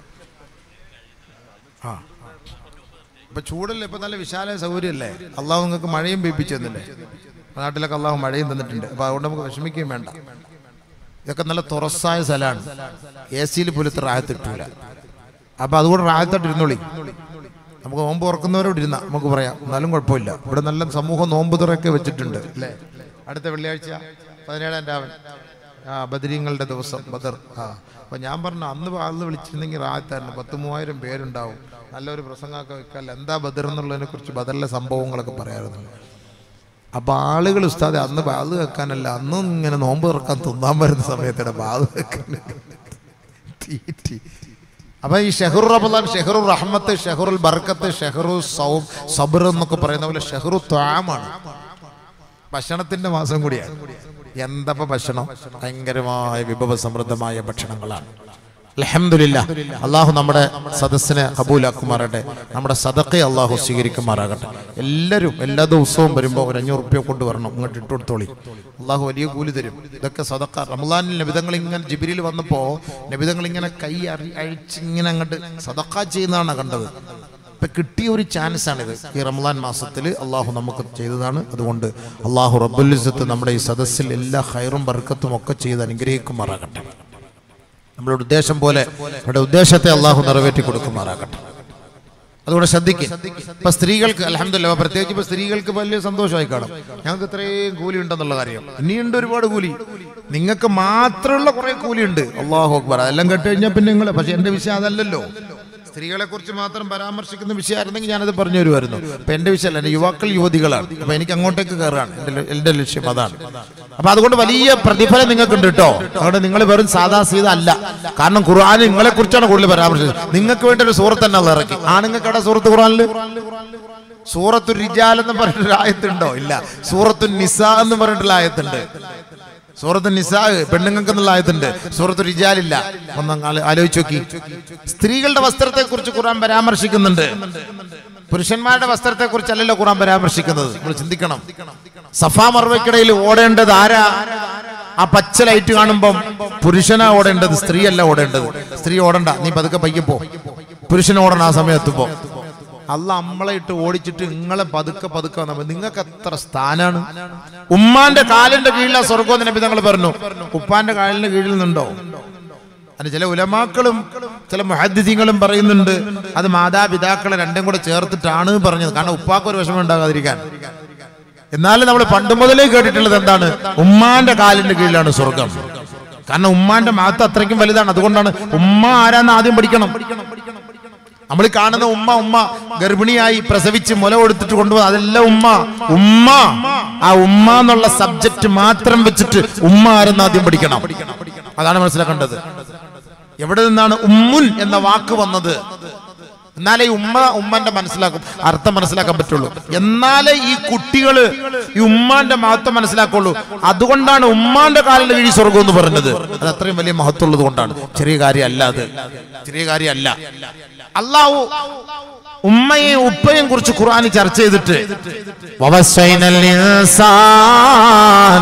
ആ ഇപ്പൊ ചൂടല്ലേ ഇപ്പൊ നല്ല വിശാല സൗകര്യമല്ലേ അള്ളാഹു നിങ്ങൾക്ക് മഴയും പെയ്പ്പിച്ചു തന്നില്ലേ നാട്ടിലൊക്കെ അള്ളാഹു മഴയും തന്നിട്ടുണ്ട് അപ്പൊ അതുകൊണ്ട് നമുക്ക് വിഷമിക്കുകയും വേണ്ട ഇതൊക്കെ നല്ല തുറസായ സ്ഥലമാണ് എ സിയിൽ പോലും ഇത്ര റാഹത്തിട്ടൂല അപ്പൊ അതുകൊണ്ട് റാഹത്തായിട്ട് ഇരുന്നോളി നമുക്ക് നോമ്പ് തുറക്കുന്നവരോട് ഇരുന്ന നമുക്ക് പറയാം എന്നാലും കുഴപ്പമില്ല ഇവിടെ നല്ല സമൂഹം നോമ്പ് തുറയൊക്കെ വെച്ചിട്ടുണ്ട് അല്ലേ അടുത്ത വെള്ളിയാഴ്ച പതിനേഴാം രാവൻ ആ ബദരീങ്ങളുടെ ദിവസം ബദർ ആ അപ്പൊ ഞാൻ പറഞ്ഞു അന്ന് അന്ന് വിളിച്ചിരുന്നെങ്കിൽ റാത്തായിരുന്നു പത്ത് മൂവായിരം പേരുണ്ടാവും നല്ലൊരു പ്രസംഗമൊക്കെ വെക്കാല്ല എന്താ ബദർ എന്നുള്ളതിനെ കുറിച്ച് ബദറിലെ സംഭവങ്ങളൊക്കെ പറയാറുണ്ട് അപ്പൊ ആളുകൾ ഉസ്താദെ അന്ന് ബാത് വെക്കാനല്ല അന്നും ഇങ്ങനെ നോമ്പ് തുറക്കാൻ തിന്നാൻ വരുന്ന സമയത്തടെ ബാത് വെക്കാൻ തീറ്റി അപ്പൊ ഈ ഷെഹറു റമദാൻ ഷെഹറു റഹ്മത്ത് ഷെഹറുൽ ബർക്കത്ത് ഷെഹറു സൗ സബർ എന്നൊക്കെ പറയുന്ന പോലെ ഷെഹറു ത്വാമാണ് ഭക്ഷണത്തിന്റെ മാസം കൂടിയാണ് എന്തപ്പോ ഭക്ഷണം ഭയങ്കരമായ വിഭവസമൃദ്ധമായ ഭക്ഷണങ്ങളാണ് അലഹമില്ല അള്ളാഹു നമ്മുടെ സദസ്സിനെ കബൂലാക്കുമാറാകട്ടെ നമ്മുടെ സദക്കെ അള്ളാഹു സ്വീകരിക്കുമാറാകട്ടെ എല്ലാവരും എല്ലാ ദിവസവും വരുമ്പോൾ ഒരു അഞ്ഞൂറ് റുപ്യ കൊണ്ടുവരണം ഇങ്ങോട്ട് ഇട്ട് കൊടുത്തോളി അള്ളാഹു വലിയ കൂലി തരും ഇതൊക്കെ സദക്ക റമലാനിൽ നബിതങ്ങൾ ഇങ്ങനെ ജിബിരിയിൽ വന്നപ്പോൾ നബിതങ്ങൾ ഇങ്ങനെ കൈ അറി അഴിച്ചിങ്ങനെ അങ്ങോട്ട് സദക്ക ചെയ്യുന്നതാണ് കണ്ടത് ഇപ്പൊ കിട്ടിയ ഒരു ചാൻസ് ആണിത് ഈ റമദാൻ മാസത്തിൽ അള്ളാഹു നമുക്ക് ചെയ്തതാണ് അതുകൊണ്ട് അള്ളാഹു റബ്ബുലിസത്ത് നമ്മുടെ ഈ സദസ്സിൽ എല്ലാ ഹൈറും ബർക്കത്തും ഒക്കെ ചെയ്ത് അനുഗ്രഹിക്കുമാറാകട്ടെ നമ്മുടെ ഉദ്ദേശം പോലെ നമ്മുടെ ഉദ്ദേശത്തെ അള്ളാഹു നിറവേറ്റി കൊടുക്കുമാറാകട്ടെ അതുകൊണ്ട് ശ്രദ്ധിക്കും ഇപ്പൊ സ്ത്രീകൾക്ക് അലഹമില്ല പ്രത്യേകിച്ച് ഇപ്പൊ സ്ത്രീകൾക്ക് വലിയ സന്തോഷമായി കാണും ഞങ്ങൾക്ക് ഇത്രയും കൂലി ഉണ്ടെന്നുള്ള കാര്യം ഇനിയുണ്ട് ഒരുപാട് കൂലി നിങ്ങൾക്ക് മാത്രമുള്ള കുറെ കൂലി ഉണ്ട് അള്ളാഹു അക്ബർ അതെല്ലാം കേട്ട് കഴിഞ്ഞാൽ പിന്നെ നിങ്ങൾ പക്ഷെ എന്റെ വിഷയം അതല്ലല്ലോ സ്ത്രീകളെ കുറിച്ച് മാത്രം പരാമർശിക്കുന്ന വിഷയമായിരുന്നെങ്കിൽ ഞാനത് പറഞ്ഞു വരുമായിരുന്നു അപ്പൊ എന്റെ വിഷയമല്ല എന്റെ യുവാക്കൾ യുവതികളാണ് അപ്പൊ എനിക്ക് അങ്ങോട്ടേക്ക് കയറാണ് എന്റെ ല- എന്റെ ലക്ഷ്യം അതാണ് അപ്പൊ അതുകൊണ്ട് വലിയ പ്രതിഫലം നിങ്ങൾക്കുണ്ട് കേട്ടോ അതുകൊണ്ട് നിങ്ങൾ വെറും സാധാ സീത അല്ല കാരണം ഖുർആൻ നിങ്ങളെ കുറിച്ചാണ് കൂടുതൽ പരാമർശിച്ചത് നിങ്ങൾക്ക് വേണ്ടി ഒരു സൂറത്ത് തന്നെ അത് ഇറക്കി ആണുങ്ങൾക്ക് അവിടെ സൂറത്ത് ഖുർആനില് സൂറത്തു റിജാൽ എന്ന് പറഞ്ഞിട്ടൊരു ആയത്തുണ്ടോ ഇല്ല സൂറത്തു നിസ എന്ന് പറഞ്ഞിട്ടുള്ള ആയത്തുണ്ട് സൂറത്ത് നിസാ പെണ്ണുങ്ങൾക്ക് എന്നുള്ള ആയത്തുണ്ട് സൂറത്ത് റിജാലില്ല ഒന്നും ആലോചിച്ച് നോക്കി സ്ത്രീകളുടെ വസ്ത്രത്തെ കുറിച്ച് ഖുറാൻ പരാമർശിക്കുന്നുണ്ട് പുരുഷന്മാരുടെ വസ്ത്രത്തെ കുറിച്ചല്ലല്ലോ ഖുറാൻ പരാമർശിക്കുന്നത് നമ്മൾ ചിന്തിക്കണം സഫാ മർവയ്ക്കിടയിൽ ഓടേണ്ടത് ആരാ ആ പച്ച ലൈറ്റ് കാണുമ്പം പുരുഷനാ ഓടേണ്ടത് സ്ത്രീയല്ല ഓടേണ്ടത് സ്ത്രീ ഓടണ്ട നീ പതുക്കെ പയ്യെ പോ പുരുഷൻ ഓടണം ആ സമയത്തുമ്പോ അല്ല നമ്മളെ ഇട്ട് ഓടിച്ചിട്ട് നിങ്ങളെ പതുക്കെ പതുക്കെ വന്നാൽ മതി. നിങ്ങൾക്ക് എത്ര സ്ഥാനാണ് ഉമ്മാന്റെ കാലിന്റെ കീഴിലാ സ്വർഗം നബി തങ്ങൾ പറഞ്ഞു ഉപ്പാന്റെ കാലിന്റെ കീഴിൽ നിന്നുണ്ടോ അതിന് ചില ഉലമാക്കളും ചില മഹദ്ദിങ്ങളും പറയുന്നുണ്ട് അത് മാതാപിതാക്കളെ രണ്ടും കൂടെ ചേർത്തിട്ടാണ് പറഞ്ഞത് കാരണം ഉപ്പാക്ക് ഒരു വിഷമം ഉണ്ടാകാതിരിക്കാൻ എന്നാലും നമ്മൾ പണ്ട് മുതലേ കേട്ടിട്ടുള്ളത് എന്താണ് ഉമ്മാന്റെ കാലിന്റെ കീഴിലാണ് സ്വർഗം കാരണം ഉമ്മാന്റെ മഹത്വം അത്രയ്ക്കും വലുതാണ് അതുകൊണ്ടാണ് ഉമ്മ ആരാന്ന് ആദ്യം പഠിക്കണം നമ്മൾ കാണുന്ന ഉമ്മ ഉമ്മ ഗർഭിണിയായി പ്രസവിച്ച് മുല കൊടുത്തിട്ട് കൊണ്ടുപോകും അതെല്ലാം ഉമ്മ ഉമ്മ ആ ഉമ്മ എന്നുള്ള സബ്ജക്റ്റ് മാത്രം വെച്ചിട്ട് ഉമ്മ ആരെന്ന് ആദ്യം പഠിക്കണം അതാണ് മനസ്സിലാക്കേണ്ടത് എവിടെ നിന്നാണ് ഉമ്മുൻ എന്ന വാക്ക് വന്നത് എന്നാലേ ഈ ഉമ്മ ഉമ്മന്റെ മനസ്സിലാക്കും അർത്ഥം മനസ്സിലാക്കാൻ പറ്റുള്ളൂ എന്നാലേ ഈ കുട്ടികള് ഈ ഉമ്മാന്റെ മഹത്വം മനസ്സിലാക്കുള്ളൂ അതുകൊണ്ടാണ് ഉമ്മാന്റെ കാലിന്റെ കീഴി സ്വർഗം എന്ന് പറഞ്ഞത് അത് അത്രയും വലിയ മഹത്വം ഉള്ളത് കൊണ്ടാണ് ചെറിയ കാര്യമല്ല അത് ചെറിയ കാര്യമല്ല അള്ളാഹു ഉമ്മയെയും ഉപ്പയെയും കുറിച്ച് ഖുർആൻ ചർച്ച ചെയ്തിട്ട് വവസ്സൈനൽ ഇൻസാൻ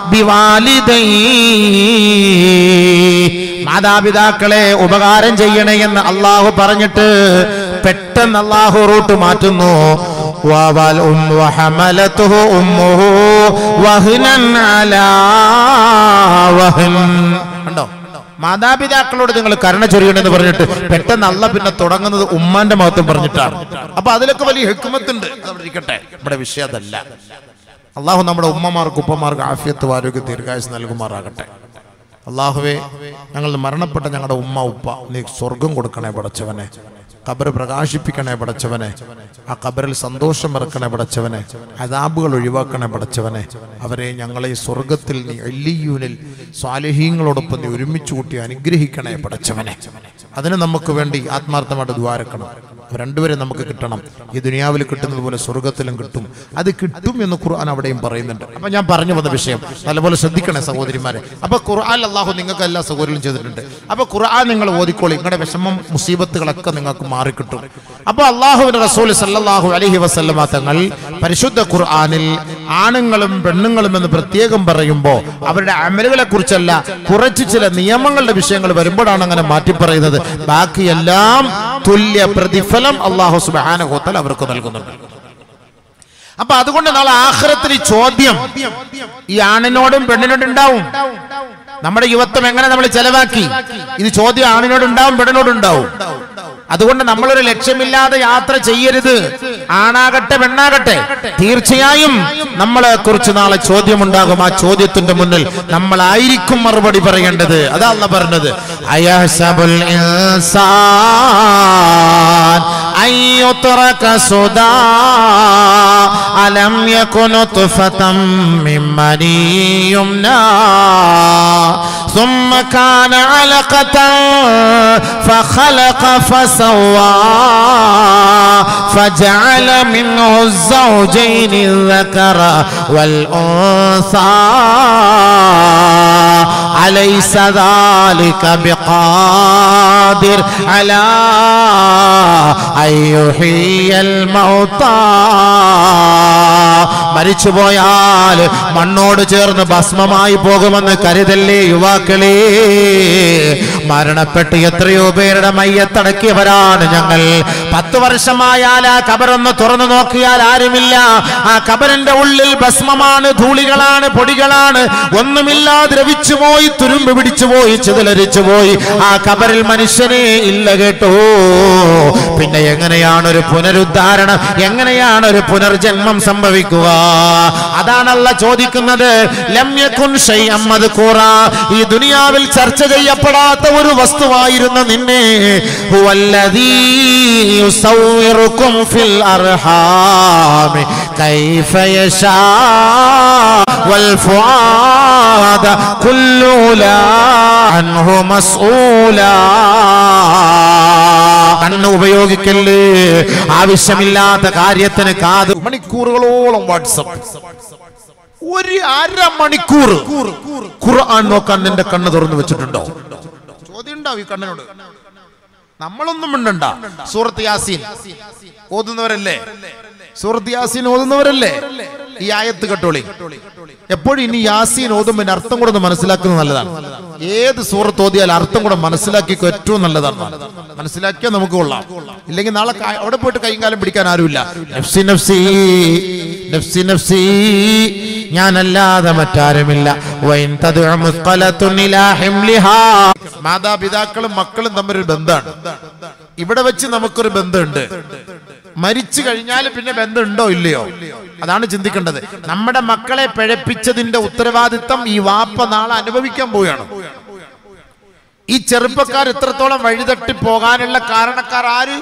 ബിവാലിദൈ മാതാപിതാക്കളെ ഉപകാരം ചെയ്യണേ എന്ന് അള്ളാഹു പറഞ്ഞിട്ട് പെട്ടെന്ന് അള്ളാഹു റൂട്ട് മാറ്റുന്നു വവൽ ഉം വഹമലതുഹു ഉമ്മുഹു വഹ്നൻ അലാ വഹ്ൻ. കണ്ടോ മാതാപിതാക്കളോട് നിങ്ങൾ കരുണ ചൊരിയണമെന്ന് പറഞ്ഞിട്ട് പെട്ടെന്ന് അല്ല പിന്നെ തുടങ്ങുന്നത് ഉമ്മാന്റെ മഹത്വം പറഞ്ഞിട്ടാണ് അപ്പൊ അതിലൊക്കെ വലിയ ഹെക്കുമത്തുണ്ട് അതവിടെ ഇരിക്കട്ടെ നമ്മുടെ വിഷയം അതല്ല അള്ളാഹു നമ്മുടെ ഉമ്മമാർക്ക് ഉപ്പമാർക്ക് ആഫിയത്ത് ആരോഗ്യ ദീർഘായുസ് നൽകുമാറാകട്ടെ അള്ളാഹുവേ ഞങ്ങൾ മരണപ്പെട്ട ഞങ്ങളുടെ ഉമ്മ ഉപ്പ നീ സ്വർഗം കൊടുക്കണേ പടച്ചവനെ ഖബർ പ്രകാശിപ്പിക്കണേ പടച്ചവനെ ആ ഖബറിൽ സന്തോഷം ഇറക്കണേ പടച്ചവനെ അതാബുകൾ ഒഴിവാക്കണേ പടച്ചവനെ അവരെ ഞങ്ങളെ ഈ സ്വർഗത്തിൽ നീ എല്ലിയൂനിൽ സ്വാലഹീങ്ങളോടൊപ്പം നീ ഒരുമിച്ച് കൂട്ടി അനുഗ്രഹിക്കണേ പടച്ചവനെ അതിന് നമുക്ക് വേണ്ടി ആത്മാർത്ഥമായിട്ട് ദ്വാരക്കണം അവ രണ്ടുപേരെ നമുക്ക് കിട്ടണം ഈ ദുനിയാവിൽ കിട്ടുന്നത് പോലെ സ്വർഗത്തിലും കിട്ടും അത് കിട്ടും എന്ന് ഖുർആൻ അവിടെയും പറയുന്നുണ്ട് അപ്പൊ ഞാൻ പറഞ്ഞു വന്ന വിഷയം നല്ലപോലെ ശ്രദ്ധിക്കണേ സഹോദരിമാരെ അപ്പൊ ഖുർആൻ അള്ളാഹു നിങ്ങൾക്ക് എല്ലാ സൗകര്യവും ചെയ്തിട്ടുണ്ട് അപ്പൊ ഖുർആൻ നിങ്ങൾ ഓതിക്കോളി നിങ്ങളുടെ വിഷമം മുസീബത്തുകളൊക്കെ നിങ്ങൾക്ക് മാറിക്കിട്ടും അപ്പൊ അള്ളാഹുവിന്റെ റസൂൽ സല്ലല്ലാഹു അലൈഹി വസല്ലമ തങ്ങൾ പരിശുദ്ധ ഖുർആനിൽ ആണുങ്ങളും പെണ്ണുങ്ങളും എന്ന് പ്രത്യേകം പറയുമ്പോൾ അവരുടെ അമലുകളെ കുറിച്ചല്ല കുറച്ച് ചില നിയമങ്ങളുടെ വിഷയങ്ങൾ വരുമ്പോഴാണ് അങ്ങനെ മാറ്റി പറയുന്നത് ബാക്കിയെല്ലാം തുല്യ പ്രതിഫലം അള്ളാഹു സുബാനഹോത്തൽ അവർക്ക് നൽകുന്നുണ്ട് അപ്പൊ അതുകൊണ്ട് നാളെ ആഖിറത്തിൽ ഈ ചോദ്യം ഈ ആണിനോടും പെണ്ണിനോടും ഉണ്ടാവും നമ്മുടെ യുവത്വം എങ്ങനെ നമ്മൾ ചെലവാക്കി ഇത് ചോദ്യം ആണിനോട് ഉണ്ടാവും പെണ്ണിനോട് ഉണ്ടാവും അതുകൊണ്ട് നമ്മളൊരു ലക്ഷ്യമില്ലാതെ യാത്ര ചെയ്യരുത് ആണാകട്ടെ പെണ്ണാകട്ടെ തീർച്ചയായും നമ്മളെ കുറിച്ച് നാളെ ചോദ്യമുണ്ടാകും ആ ചോദ്യത്തിന്റെ മുന്നിൽ നമ്മളായിരിക്കും മറുപടി പറയേണ്ടത് അതല്ല പറഞ്ഞത് അയഹസബുൽ ഇൻസാൻ أن يترك سدى ألم يكن طفة من مني يمنى ثم كان علقة فخلق فسوى فجعل منه الزوجين الذكر والأنثى أليس ذلك بقادر على أن يحيي الموتى മരിച്ചുപോയാൽ മണ്ണോട് ചേർന്ന് ഭസ്മമായി പോകുമെന്ന് കരുതല്ലേ യുവാക്കളെ മരണപ്പെട്ട് എത്രയോ പേരുടെ മയ്യത്തടക്കിയവരാണ് ഞങ്ങൾ പത്ത് വർഷമായാൽ ആ കബറൊന്ന് തുറന്നു നോക്കിയാൽ ആരുമില്ല ആ കബറിന്റെ ഉള്ളിൽ ഭസ്മമാണ് ധൂളികളാണ് പൊടികളാണ് ഒന്നുമില്ലാ ദ്രവിച്ചു പോയി തുരുമ്പ് പിടിച്ചു പോയി ചിതലരിച്ചു പോയി ആ കബറിൽ മനുഷ്യനെ ഇല്ല കേട്ടോ പിന്നെ എങ്ങനെയാണ് ഒരു പുനരുദ്ധാരണം എങ്ങനെയാണ് ഒരു പുനർജന്മം സംഭവിക്കുക അതാണല്ല ചോദിക്കുന്നത് ലമ്യക്കുൻ ഷൈഅം മദ്കൂറ. ഈ ദുനിയാവിൽ ചർച്ച ചെയ്യപ്പെടാത്ത ഒരു വസ്തുവായിരുന്ന നിന്നെ ഹുവല്ലദീ യുസവ്വിറുക്കും ഫിൽ അർഹാമി കൈഫ യശാ വൽ ഫുആദ കുല്ലു ലാ അൻഹു മസ്ഊലാ കണ്ണ് ഉപയോഗിക്കല്ലേ ആവശ്യമില്ലാത്ത കാര്യത്തിന് കാത് മണിക്കൂറുകളോളം വാട്സപ്പ് ഒരു അര മണിക്കൂർ ഖുർആൻ നോക്കാൻ നിന്റെ കണ്ണ് തുറന്നു വെച്ചിട്ടുണ്ടോ ചോദ്യം ഉണ്ടാവും ഈ കണ്ണിനോട് നമ്മളൊന്നും മിണ്ടണ്ട സൂറത്ത് യാസീൻ ഓതുന്നവരല്ലേ സൂറത്ത് യാസീൻ ഓതുന്നവരല്ലേ ഈ ആയത്ത് കേട്ടോളി എപ്പോഴും ഇനി യാസീൻ ഓതുമ്പോൾ ഇതിന്റെ അർത്ഥം കൂടെ ഒന്ന് മനസ്സിലാക്കുന്നത് നല്ലതാണ് ഏത് സൂറത്ത് ഓതിയാൽ അർത്ഥം കൂടെ മനസ്സിലാക്കിക്കോ ഏറ്റവും നല്ലതാണ് മനസ്സിലാക്കിയാൽ നമുക്ക് കൊള്ളാം ഇല്ലെങ്കിൽ നാളെ കാ- അവിടെ പോയിട്ട് കൈയും കാലം പിടിക്കാൻ ആരുമില്ല നഫ്സി നഫ്സി നഫ്സി നഫ്സി ഞാനല്ലാതെ മറ്റാരുമില്ല വൈൻ തദ്ഉ മുസ്ഖലത്തുൻ ഇലാ ഹിംലിഹാ. മാതാപിതാക്കളും മക്കളും തമ്മിലൊരു ബന്ധമാണ് ഇവിടെ വെച്ച് നമുക്കൊരു ബന്ധമുണ്ട് മരിച്ചു കഴിഞ്ഞാൽ പിന്നെ ബന്ധമുണ്ടോ ഇല്ലയോ അതാണ് ചിന്തിക്കേണ്ടത് നമ്മുടെ മക്കളെ പിഴപ്പിച്ചതിന്റെ ഉത്തരവാദിത്തം ഈ വാപ്പ നാളെ അനുഭവിക്കാൻ പോവുകയാണ് ഈ ചെറുപ്പക്കാർ ഇത്രത്തോളം വഴിതട്ടി പോകാനുള്ള കാരണക്കാർ ആര്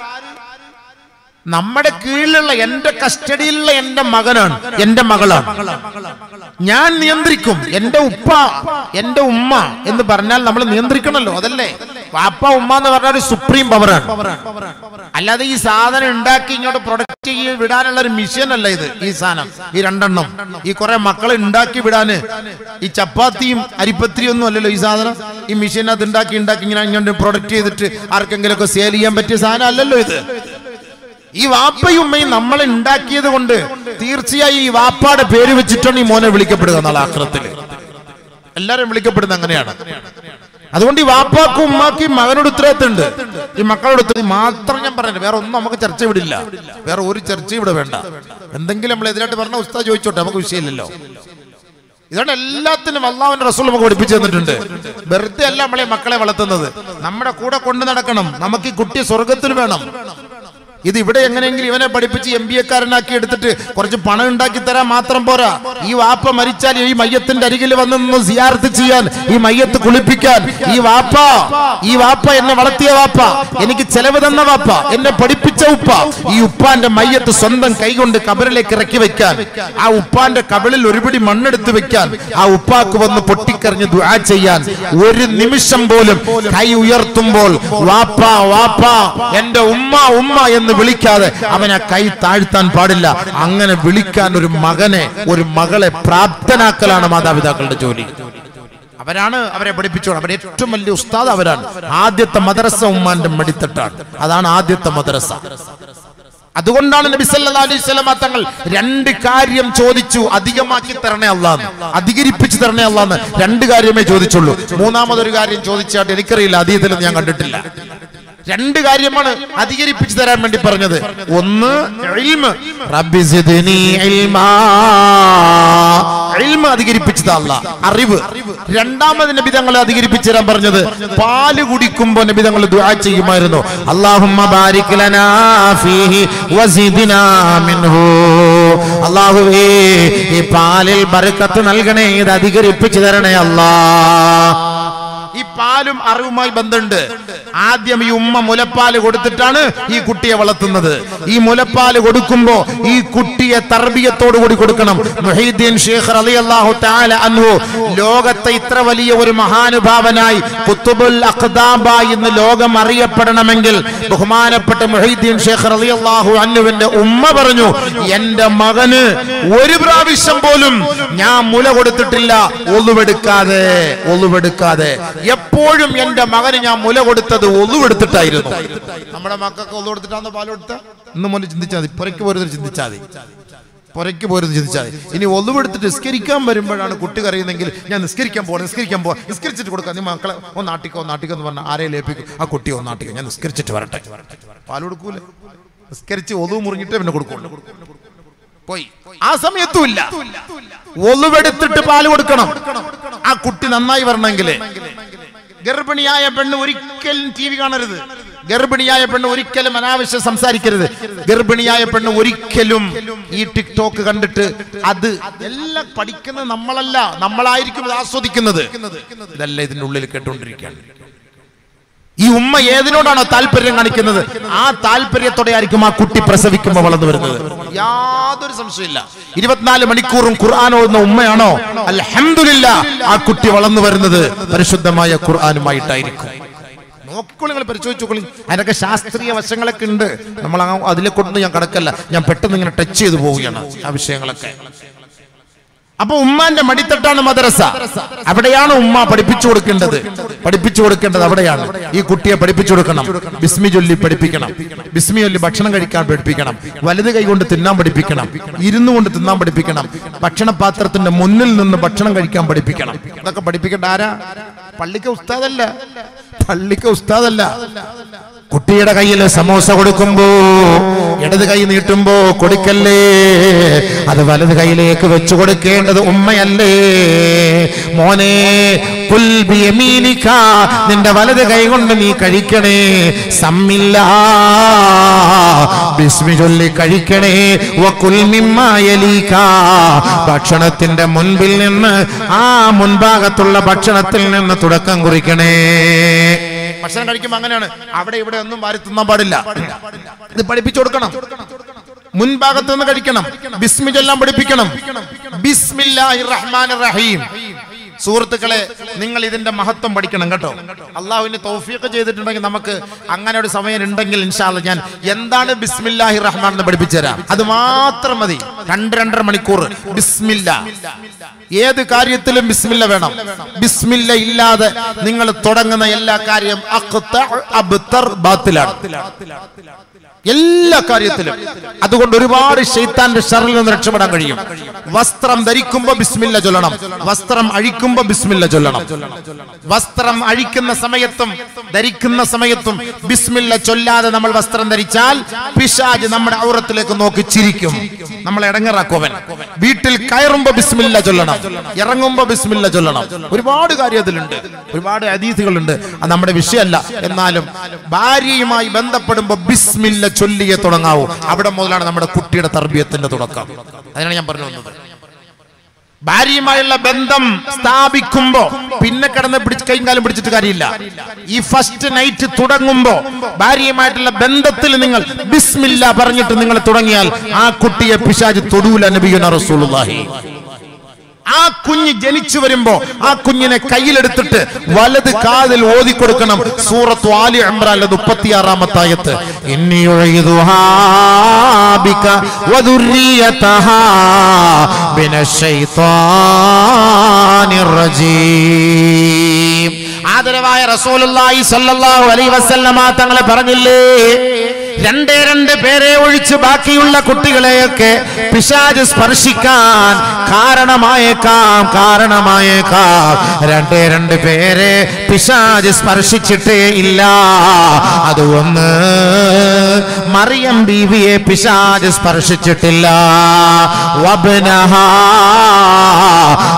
നമ്മുടെ കീഴിലുള്ള എന്റെ കസ്റ്റഡിയിലുള്ള എന്റെ മകനാണ് എന്റെ മകളാണ് ഞാൻ നിയന്ത്രിക്കും എന്റെ ഉപ്പ എന്റെ ഉമ്മ എന്ന് പറഞ്ഞാൽ നമ്മൾ നിയന്ത്രിക്കണമല്ലോ അതല്ലേ വാപ്പ ഉമ്മ എന്ന് പറഞ്ഞ ഒരു സുപ്രീം പവറാണ് അല്ലാതെ ഈ സാധനം ഉണ്ടാക്കി ഇങ്ങോട്ട് പ്രൊഡക്റ്റ് ചെയ്ത് വിടാനുള്ള ഒരു മിഷൻ അല്ല ഇത് ഈ സാധനം ഈ രണ്ടെണ്ണം ഈ കുറെ മക്കളെ ഉണ്ടാക്കി വിടാന് ഈ ചപ്പാത്തിയും അരിപ്പത്തിരിയും ഒന്നും അല്ലല്ലോ ഈ സാധനം ഈ മിഷീനകത്ത് ഉണ്ടാക്കി ഉണ്ടാക്കി ഇങ്ങനെ ഇങ്ങോട്ട് പ്രൊഡക്റ്റ് ചെയ്തിട്ട് ആർക്കെങ്കിലും ഒക്കെ സെയിൽ ചെയ്യാൻ പറ്റിയ സാധനം അല്ലല്ലോ ഇത് ഈ വാപ്പയും ഉമ്മയും നമ്മളെ ഉണ്ടാക്കിയത് കൊണ്ട് തീർച്ചയായും ഈ വാപ്പാടെ പേര് വെച്ചിട്ടാണ് ഈ മോനെ വിളിക്കപ്പെടുക എന്നുള്ള ആക്രത്തില് എല്ലാരും വിളിക്കപ്പെടുന്നത് അങ്ങനെയാണ് അതുകൊണ്ട് ഈ വാപ്പാക്കും ഉമ്മാക്കും മകനോട് ഉത്തരവാദിത്തമുണ്ട് ഈ മക്കളോട് ഉത്തരവാദിത്തം മാത്രം ഞാൻ പറയുന്നത് വേറെ ഒന്നും നമുക്ക് ചർച്ച വിടില്ല വേറെ ഒരു ചർച്ച ഇവിടെ വേണ്ട എന്തെങ്കിലും നമ്മൾ എതിരായിട്ട് പറഞ്ഞ ഉസ്താദ് ചോദിച്ചോട്ടെ നമുക്ക് വിഷയമില്ലല്ലോ ഇതുകൊണ്ട് എല്ലാത്തിനും അള്ളാഹുവിന്റെ റസൂൽ നമുക്ക് പഠിപ്പിച്ചു തന്നിട്ടുണ്ട് വെറുതെ അല്ല നമ്മളെ മക്കളെ വളർത്തുന്നത് നമ്മുടെ കൂടെ കൊണ്ടു നടക്കണം നമുക്ക് ഈ കുട്ടി സ്വർഗത്തിൽ വേണം ഇത് ഇവിടെ എങ്ങനെയെങ്കിലും ഇവനെ പഠിപ്പിച്ച് എം ബി എക്കാരനാക്കി എടുത്തിട്ട് കുറച്ച് പണം ഉണ്ടാക്കി തരാൻ മാത്രം പോരാ ഈ വാപ്പ മരിച്ചാൽ ഈ മയ്യത്തിന്റെ അരികിൽ വന്ന് നിന്ന് സിയാർത്ത് ചെയ്യാൻ ഈ മയ്യത്ത് കുളിപ്പിക്കാൻ ഈ വാപ്പ ഈ വാപ്പ എന്നെ വളർത്തിയ വാപ്പ എനിക്ക് ചെലവ് തന്ന വാപ്പ എന്നെ പഠിപ്പിച്ച ഉപ്പ ഈ ഉപ്പാന്റെ മയ്യത്ത് സ്വന്തം കൈകൊണ്ട് കബറിലേക്ക് ഇറക്കി വെക്കാൻ ആ ഉപ്പാന്റെ കബളിൽ ഒരുപിടി മണ്ണെടുത്ത് വെക്കാൻ ആ ഉപ്പാക്ക് വന്ന് പൊട്ടിക്കറിഞ്ഞ് ദുആ ചെയ്യാൻ ഒരു നിമിഷം പോലും കൈ ഉയർത്തുമ്പോൾ വാപ്പ വാപ്പ എന്റെ ഉമ്മ ഉമ്മ എന്ന് വിളിക്കാതെ അവൻ ആ കൈ താഴ്ത്താൻ പാടില്ല അങ്ങനെ വിളിക്കാൻ ഒരു മകനെ ഒരു മകളെ പ്രാപ്തനാക്കലാണ് മാതാപിതാക്കളുടെ ജോലി അവരാണ് അവരെ പഠിപ്പിച്ചോളാം അവരെ ഏറ്റവും വലിയ ഉസ്താദ് അവരാണ് ആദ്യത്തെ മദ്രസ ഉമ്മാന്റെ മടിത്തട്ടാണ് അതാണ് ആദ്യത്തെ മദ്രസ അതുകൊണ്ടാണ് നബി സല്ലല്ലാഹു അലൈഹി വസല്ലമ തങ്ങൾ രണ്ട് കാര്യം ചോദിച്ചു അധികമാക്കി തരണേ അല്ലാന്ന് അധികരിപ്പിച്ചു തരണേ അല്ലാന്ന് രണ്ട് കാര്യമേ ചോദിച്ചുള്ളൂ മൂന്നാമതൊരു കാര്യം ചോദിച്ചാട്ട് എനിക്കറിയില്ല അതീതത്തിൽ ഞാൻ കണ്ടിട്ടില്ല രണ്ട് കാര്യമാണ് അധികരിപ്പിച്ചു തരാൻ വേണ്ടി പറഞ്ഞത് ഒന്ന് ഇൽമ്. റബ്ബി സിദ്നി ഇൽമാ. ഇൽമ അധികരിപ്പിച്ചത് അല്ല അറിവ് രണ്ടാമത് നബി തങ്ങളെ അധികരിപ്പിച്ചു തരാൻ പറഞ്ഞത് പാല് കുടിക്കുമ്പോ നബി തങ്ങൾ ദുആ ചെയ്യുമായിരുന്നു അല്ലാഹുമ്മ ബാരിക് ലനാ ഫീഹി വസിദ്നാ മിൻഹു അല്ലാഹുവേ ഈ പാലിൽ ബർക്കത്ത് നൽകണേ ഇത് അധികരിപ്പിച്ചു തരണേ അല്ലാ ഈ പാലും അറിവുമായി ബന്ധമുണ്ട് ആദ്യം ഈ ഉമ്മ മുലപ്പാല് കൊടുത്തിട്ടാണ് ഈ കുട്ടിയെ വളർത്തുന്നത് ഈ മുലപ്പാല് കൊടുക്കുമ്പോ ഈ കുട്ടിയെ തർബിയത്തോടു കൂടി കൊടുക്കണം മുഹീദ്ദീൻ ഷേഖ് റളിയല്ലാഹു തആല അൻഹു ലോകത്തെ ഇത്ര വലിയ ഒരു മഹാനുഭാവനായി കുത്തുബുൽ അഖ്ദാബായി എന്ന് ലോകം അറിയപ്പെടണമെങ്കിൽ ബഹുമാനപ്പെട്ട മുഹീദ്ദീൻ ഷേഖ് റളിയല്ലാഹു അൻഹുവിന്റെ ഉമ്മ പറഞ്ഞു എന്റെ മകന് ഒരു പ്രാവശ്യം പോലും ഞാൻ മുല കൊടുത്തിട്ടില്ല ഒളിവെടുക്കാതെ ഒളിവെടുക്കാതെ എപ്പോഴും എന്റെ മകന് ഞാൻ മുല കൊടുത്തത് ഒളിവെടുത്തിട്ടായിരുന്നു നമ്മുടെ മക്കൾക്ക് ഒളു കൊടുത്തിട്ടാണോ പാൽ കൊടുത്ത ഇന്ന് മുതൽ ചിന്തിച്ചാൽ മതി പുറയ്ക്ക് പോരുന്നത് ചിന്തിച്ചാൽ മതി പുറയ്ക്ക് പോരുന്നത് ചിന്തിച്ചാൽ മതി ഇനി ഒളിവെടുത്തിട്ട് നിസ്കരിക്കാൻ വരുമ്പോഴാണ് കുട്ടി കറിയുന്നെങ്കിൽ ഞാൻ നിസ്കരിക്കാൻ പോകണം നിസ്കരിക്കാൻ പോകാം നിസ്കരിച്ചിട്ട് കൊടുക്കാം നീ മക്കളെ ഒന്ന് നാട്ടിക്കോ നാട്ടിക്കോ എന്ന് പറഞ്ഞാൽ ആരെയും ഏൽപ്പിക്കും ആ കുട്ടിയെ ഒന്ന് നാട്ടിക്കോ ഞാൻ നിസ്കരിച്ചിട്ട് വരട്ടെ പാൽ കൊടുക്കൂല നിസ്കരിച്ച് ഒതു മുറിഞ്ഞിട്ടേ പിന്നെ കൊടുക്കുള്ളൂ പോയി ആ സമയത്തും ഇല്ല ഒളിവെടുത്തിട്ട് പാല് കൊടുക്കണം ആ കുട്ടി നന്നായി വരണമെങ്കിൽ ഗർഭിണിയായ പെണ്ണ് ഒരിക്കലും ടി വി കാണരുത് ഗർഭിണിയായ പെണ്ണ് ഒരിക്കലും അനാവശ്യം സംസാരിക്കരുത് ഗർഭിണിയായ പെണ്ണ് ഒരിക്കലും ഈ ടിക്ടോക്ക് കണ്ടിട്ട് അത് എല്ലാം പഠിക്കുന്നത് നമ്മളല്ല നമ്മളായിരിക്കും ഇത് ആസ്വദിക്കുന്നത് ഇതല്ല ഇതിന്റെ ഉള്ളിൽ കേട്ടുകൊണ്ടിരിക്കുകയാണ് ഈ ഉമ്മ ഏതിനോടാണോ താല്പര്യം കാണിക്കുന്നത് ആ താല്പര്യത്തോടെ ആയിരിക്കും ആ കുട്ടി പ്രസവിക്കുമ്പോൾ വളർന്നു വരുന്നത് യാതൊരു സംശയമില്ല ഇരുപത്തിനാല് മണിക്കൂറും ഖുർആൻ ഓതുന്ന ഉമ്മയാണോ അൽഹംദുലില്ല ആ കുട്ടി വളർന്നു വരുന്നത് പരിശുദ്ധമായ ഖുർആനുമായിട്ടായിരിക്കും നോക്കിക്കോളി നിങ്ങൾ പരിശോധിച്ചോളി അതിനൊക്കെ ശാസ്ത്രീയ വശങ്ങളൊക്കെ ഉണ്ട് നമ്മൾ ആ അതിലേക്കൊന്നും ഞാൻ കടക്കല്ല ഞാൻ പെട്ടെന്ന് ഇങ്ങനെ ടച്ച് ചെയ്തു പോവുകയാണ് ആ വിഷയങ്ങളൊക്കെ അപ്പൊ ഉമ്മാന്റെ മടിത്തട്ടാണ് മദ്രസ അവിടെയാണ് ഉമ്മ പഠിപ്പിച്ചു കൊടുക്കേണ്ടത് പഠിപ്പിച്ചു കൊടുക്കേണ്ടത് അവിടെയാണ് ഈ കുട്ടിയെ പഠിപ്പിച്ചു കൊടുക്കണം ബിസ്മി ചൊല്ലി പഠിപ്പിക്കണം ബിസ്മി ചൊല്ലി ഭക്ഷണം കഴിക്കാൻ പഠിപ്പിക്കണം വലത് കൈ കൊണ്ട് തിന്നാൻ പഠിപ്പിക്കണം ഇരുന്നു കൊണ്ട് തിന്നാൻ പഠിപ്പിക്കണം ഭക്ഷണപാത്രത്തിന്റെ മുന്നിൽ നിന്ന് ഭക്ഷണം കഴിക്കാൻ പഠിപ്പിക്കണം ഇതൊക്കെ പഠിപ്പിക്കേണ്ട ആരാ പള്ളിക്ക് ഉസ്താദല്ല പള്ളിക്ക് ഉസ്താദല്ല കുട്ടിയുടെ കയ്യിൽ സമോസ കൊടുക്കുമ്പോ ഇടത് കൈ നീട്ടുമ്പോ കൊടുക്കല്ലേ അത് വലത് കൈയിലേക്ക് വെച്ചു കൊടുക്കേണ്ടത് ഉമ്മയല്ലേ മോനെ കുൽ ബിയമീനിക, നിന്റെ വലത് കൈ കൊണ്ട് നീ കഴിക്കണേ സമ്മില്ല ബിസ്മി ചൊല്ലി കഴിക്കണേ വക്കുൽ മിമ്മാ യലീക. ഭക്ഷണത്തിന്റെ മുൻപിൽ നിന്ന് ആ മുൻഭാഗത്തുള്ള ഭക്ഷണത്തിൽ നിന്ന് തുടക്കം കുറിക്കണേ ഭക്ഷണം കഴിക്കുമ്പോ അങ്ങനെയാണ് അവിടെ ഇവിടെ ഒന്നും വാരി തിന്നാൻ പാടില്ല ഇത് പഠിപ്പിച്ചു കൊടുക്കണം മുൻഭാഗത്ത് നിന്ന് കഴിക്കണം ബിസ്മി ചൊല്ലാൻ പഠിപ്പിക്കണം ബിസ്മില്ലാഹിർ റഹ്മാനിർ റഹീം സുഹൃത്തുക്കളെ നിങ്ങൾ ഇതിന്റെ മഹത്വം പഠിക്കണം കേട്ടോ അള്ളാഹുവിന് തൗഫീഖ് ചെയ്തിട്ടുണ്ടെങ്കിൽ നമുക്ക് അങ്ങനെ ഒരു സമയം ഉണ്ടെങ്കിൽ ഇൻഷാല്ല ഞാൻ എന്താണ് ബിസ്മില്ലാഹി റഹ്മാൻ എന്ന് പഠിപ്പിച്ചു തരാം അത് മാത്രം മതി രണ്ട് രണ്ടര മണിക്കൂർ ബിസ്മില്ല ഏത് കാര്യത്തിലും ബിസ്മില്ല വേണം ബിസ്മില്ല ഇല്ലാതെ നിങ്ങൾ തുടങ്ങുന്ന എല്ലാ കാര്യം അഖ്ത, അബ്തർ, ബാത്തിലാണ് എല്ലാ കാര്യത്തിലും അതുകൊണ്ട് ഒരുപാട് ഷെയ്ത്താന്റെ ഷറിൽ നിന്ന് രക്ഷപ്പെടാൻ കഴിയും വസ്ത്രം ധരിക്കുമ്പോ ബിസ്മില്ല ചൊല്ലണം വസ്ത്രം അഴിക്കുമ്പോ ബിസ്മില്ല ചൊല്ലണം വസ്ത്രം അഴിക്കുന്ന സമയത്തും ധരിക്കുന്ന സമയത്തും ബിസ്മില്ല ചൊല്ലാതെ നമ്മൾ വസ്ത്രം ധരിച്ചാൽ പിശാജ് നമ്മുടെ ഔറത്തിലേക്ക് നോക്കി ചിരിക്കും നമ്മൾ ഇടങ്ങറാക്കുവൻ വീട്ടിൽ കയറുമ്പോ ബിസ്മില്ല ചൊല്ലണം ഇറങ്ങുമ്പോ ബിസ്മില്ല ചൊല്ലണം ഒരുപാട് കാര്യത്തിലുണ്ട് ഒരുപാട് അതീതികളുണ്ട് അത് നമ്മുടെ വിഷയമല്ല എന്നാലും ഭാര്യയുമായി ബന്ധപ്പെടുമ്പോ ബിസ്മില്ല ചൊല്ലിയെ തുടങ്ങാവൂ അവിടെ മുതലാണ് നമ്മുടെ കുട്ടിയുടെ തർബീയത്തിന്റെ തുടക്കം അതിനാണ് ഞാൻ പറഞ്ഞു വന്നത് ഭാര്യയുമായുള്ള ബന്ധം സ്ഥാപിക്കുമ്പോ പിന്നെ കിടന്ന് പിടിച്ച് കൈയും കാലം പിടിച്ചിട്ട് കാര്യമില്ല ഈ ഫസ്റ്റ് നൈറ്റ് തുടങ്ങുമ്പോ ഭാര്യയുമായിട്ടുള്ള ബന്ധത്തിൽ നിങ്ങൾ ബിസ്മില്ല പറഞ്ഞിട്ട് നിങ്ങൾ തുടങ്ങിയാൽ ആ കുട്ടിയെ പിശാജ് തൊടൂല നബിയുന റസൂലുള്ളാഹി ആ കുഞ്ഞ് ജനിച്ചു വരുമ്പോ ആ കുഞ്ഞിനെ കയ്യിലെടുത്തിട്ട് വലത് കാതിൽ ഓതി കൊടുക്കണം സൂറത്ത് ആലി ഇമ്രാനിലെ മുപ്പത്തിയാറാമത്തായത്ത് ഇന്നി ഉഴയുതുഹാ ബിക വദുർരിയതഹാ മിനശ്ശൈത്വാനിർ റജീം ആദരവായ റസൂലുള്ളാഹി സ്വല്ലല്ലാഹു അലൈഹി വസല്ലമ തങ്ങളെ പറഞ്ഞില്ലേ രണ്ടേ രണ്ട് പേരെ ഒഴിച്ച് ബാക്കിയുള്ള കുട്ടികളെയൊക്കെ പിശാജ് സ്പർശിക്കാൻ കാരണമായേക്കാം കാരണമായേക്കാം രണ്ടേ രണ്ട് പേരെ പിശാജ് സ്പർശിച്ചിട്ടേ ഇല്ല അത് ഒന്ന് മറിയം ബീവിയെ പിശാജ് സ്പർശിച്ചിട്ടില്ല വബ്നഹാ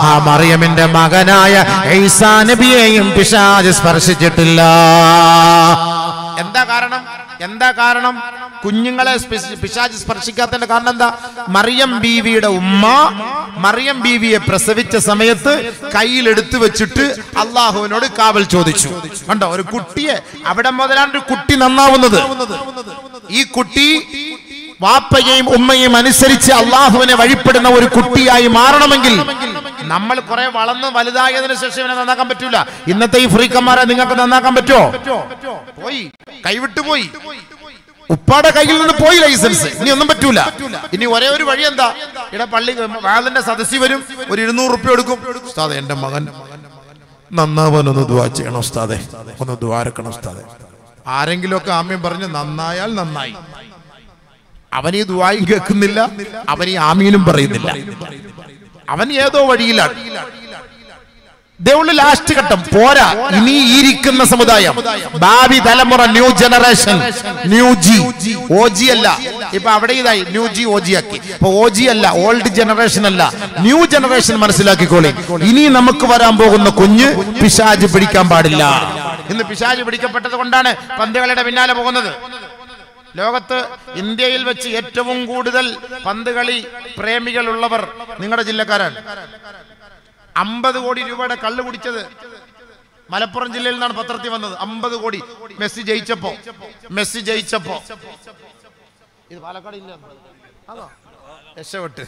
ആ മറിയമിന്റെ മകനായ ഈസാ നബിയെയും പിശാജ് സ്പർശിച്ചിട്ടില്ല എന്താ കാരണം എന്താ കാരണം കുഞ്ഞുങ്ങളെ സ്പി- പിശാച് സ്പർശിക്കാത്തതിന്റെ കാരണം എന്താ മറിയം ബീവിയുടെ ഉമ്മ മറിയം ബീവിയെ പ്രസവിച്ച സമയത്ത് കയ്യിൽ എടുത്തു വെച്ചിട്ട് അള്ളാഹുവിനോട് കാവൽ ചോദിച്ചു കണ്ടോ ഒരു കുട്ടിയെ അവിടെ മുതലാണ് ഒരു കുട്ടി നന്നാവുന്നത് ഈ കുട്ടി വാപ്പയെയും ഉമ്മയെയും അനുസരിച്ച് അള്ളാഹുവിനെ വഴിപ്പെടുന്ന ഒരു കുട്ടിയായി മാറണമെങ്കിൽ നമ്മൾ കുറെ വളർന്ന് വലുതായതിനു ശേഷം ഇവനെ നന്നാക്കാൻ പറ്റൂല ഇന്നത്തെ ഈ ഫ്രീക്കന്മാരെ നിങ്ങൾക്ക് നന്നാക്കാൻ പറ്റുമോ പോയി കൈവിട്ടു പോയി ഉപ്പാടെ കയ്യിൽ നിന്ന് പോയി ലൈസൻസ് ഇനി ഒന്നും പറ്റൂല ഇനി ഒരേ ഒരു വഴി എന്താ ഇവിടെ പള്ളി വാളിന്റെ സദസ്സി വരും ഒരു ഇരുന്നൂറ് റുപ്യ എടുക്കും ഉസ്താദെ എന്റെ മകൻ നന്നാവാൻ ഒന്ന് ദുവാ ചെയ്യണം ഉസ്താദെ ഒന്ന് ദ്വാരക്കണം ഉസ്താദെ ആരെങ്കിലും ഒക്കെ ആമ്യം പറഞ്ഞ് നന്നായാൽ നന്നായി അവൻ ഈ ദുവായും കേൾക്കുന്നില്ല അവൻ ഈ ആമീനും പറയുന്നില്ല അവൻ ഏതോ വഴിയിലാണ് ലാസ്റ്റ് ഘട്ടം പോരാ ഇനി ഈ ഇരിക്കുന്ന സമുദായം ഭാവി തലമുറ new generation new G O G അല്ല ഇപ്പൊ അവിടെ ഇതായി ന്യൂ ജി ഓ ജി ആക്കി ഇപ്പൊ ഓ ജി അല്ല ഓൾഡ് ജനറേഷൻ അല്ല ന്യൂ ജനറേഷൻ മനസ്സിലാക്കിക്കോളി ഇനി നമുക്ക് വരാൻ പോകുന്ന കുഞ്ഞ് പിശാജ് പിടിക്കാൻ പാടില്ല ഇന്ന് പിശാജ് പിടിക്കപ്പെട്ടത് കൊണ്ടാണ് പന്തുകളുടെ പിന്നാലെ പോകുന്നത് ലോകത്ത് ഇന്ത്യയിൽ വെച്ച് ഏറ്റവും കൂടുതൽ പന്തുകളി പ്രേമികളുള്ളവർ നിങ്ങളുടെ ജില്ലക്കാരാണ് അമ്പത് കോടി രൂപയുടെ കള്ള് കുടിച്ചത് മലപ്പുറം ജില്ലയിൽ നിന്നാണ് പത്രത്തിൽ വന്നത് അമ്പത് കോടി മെസ്സി ജയിച്ചപ്പോ മെസ്സി ജയിച്ചപ്പോ ഇത് പാലക്കാട് ഇല്ല അതോ രക്ഷപ്പെട്ട്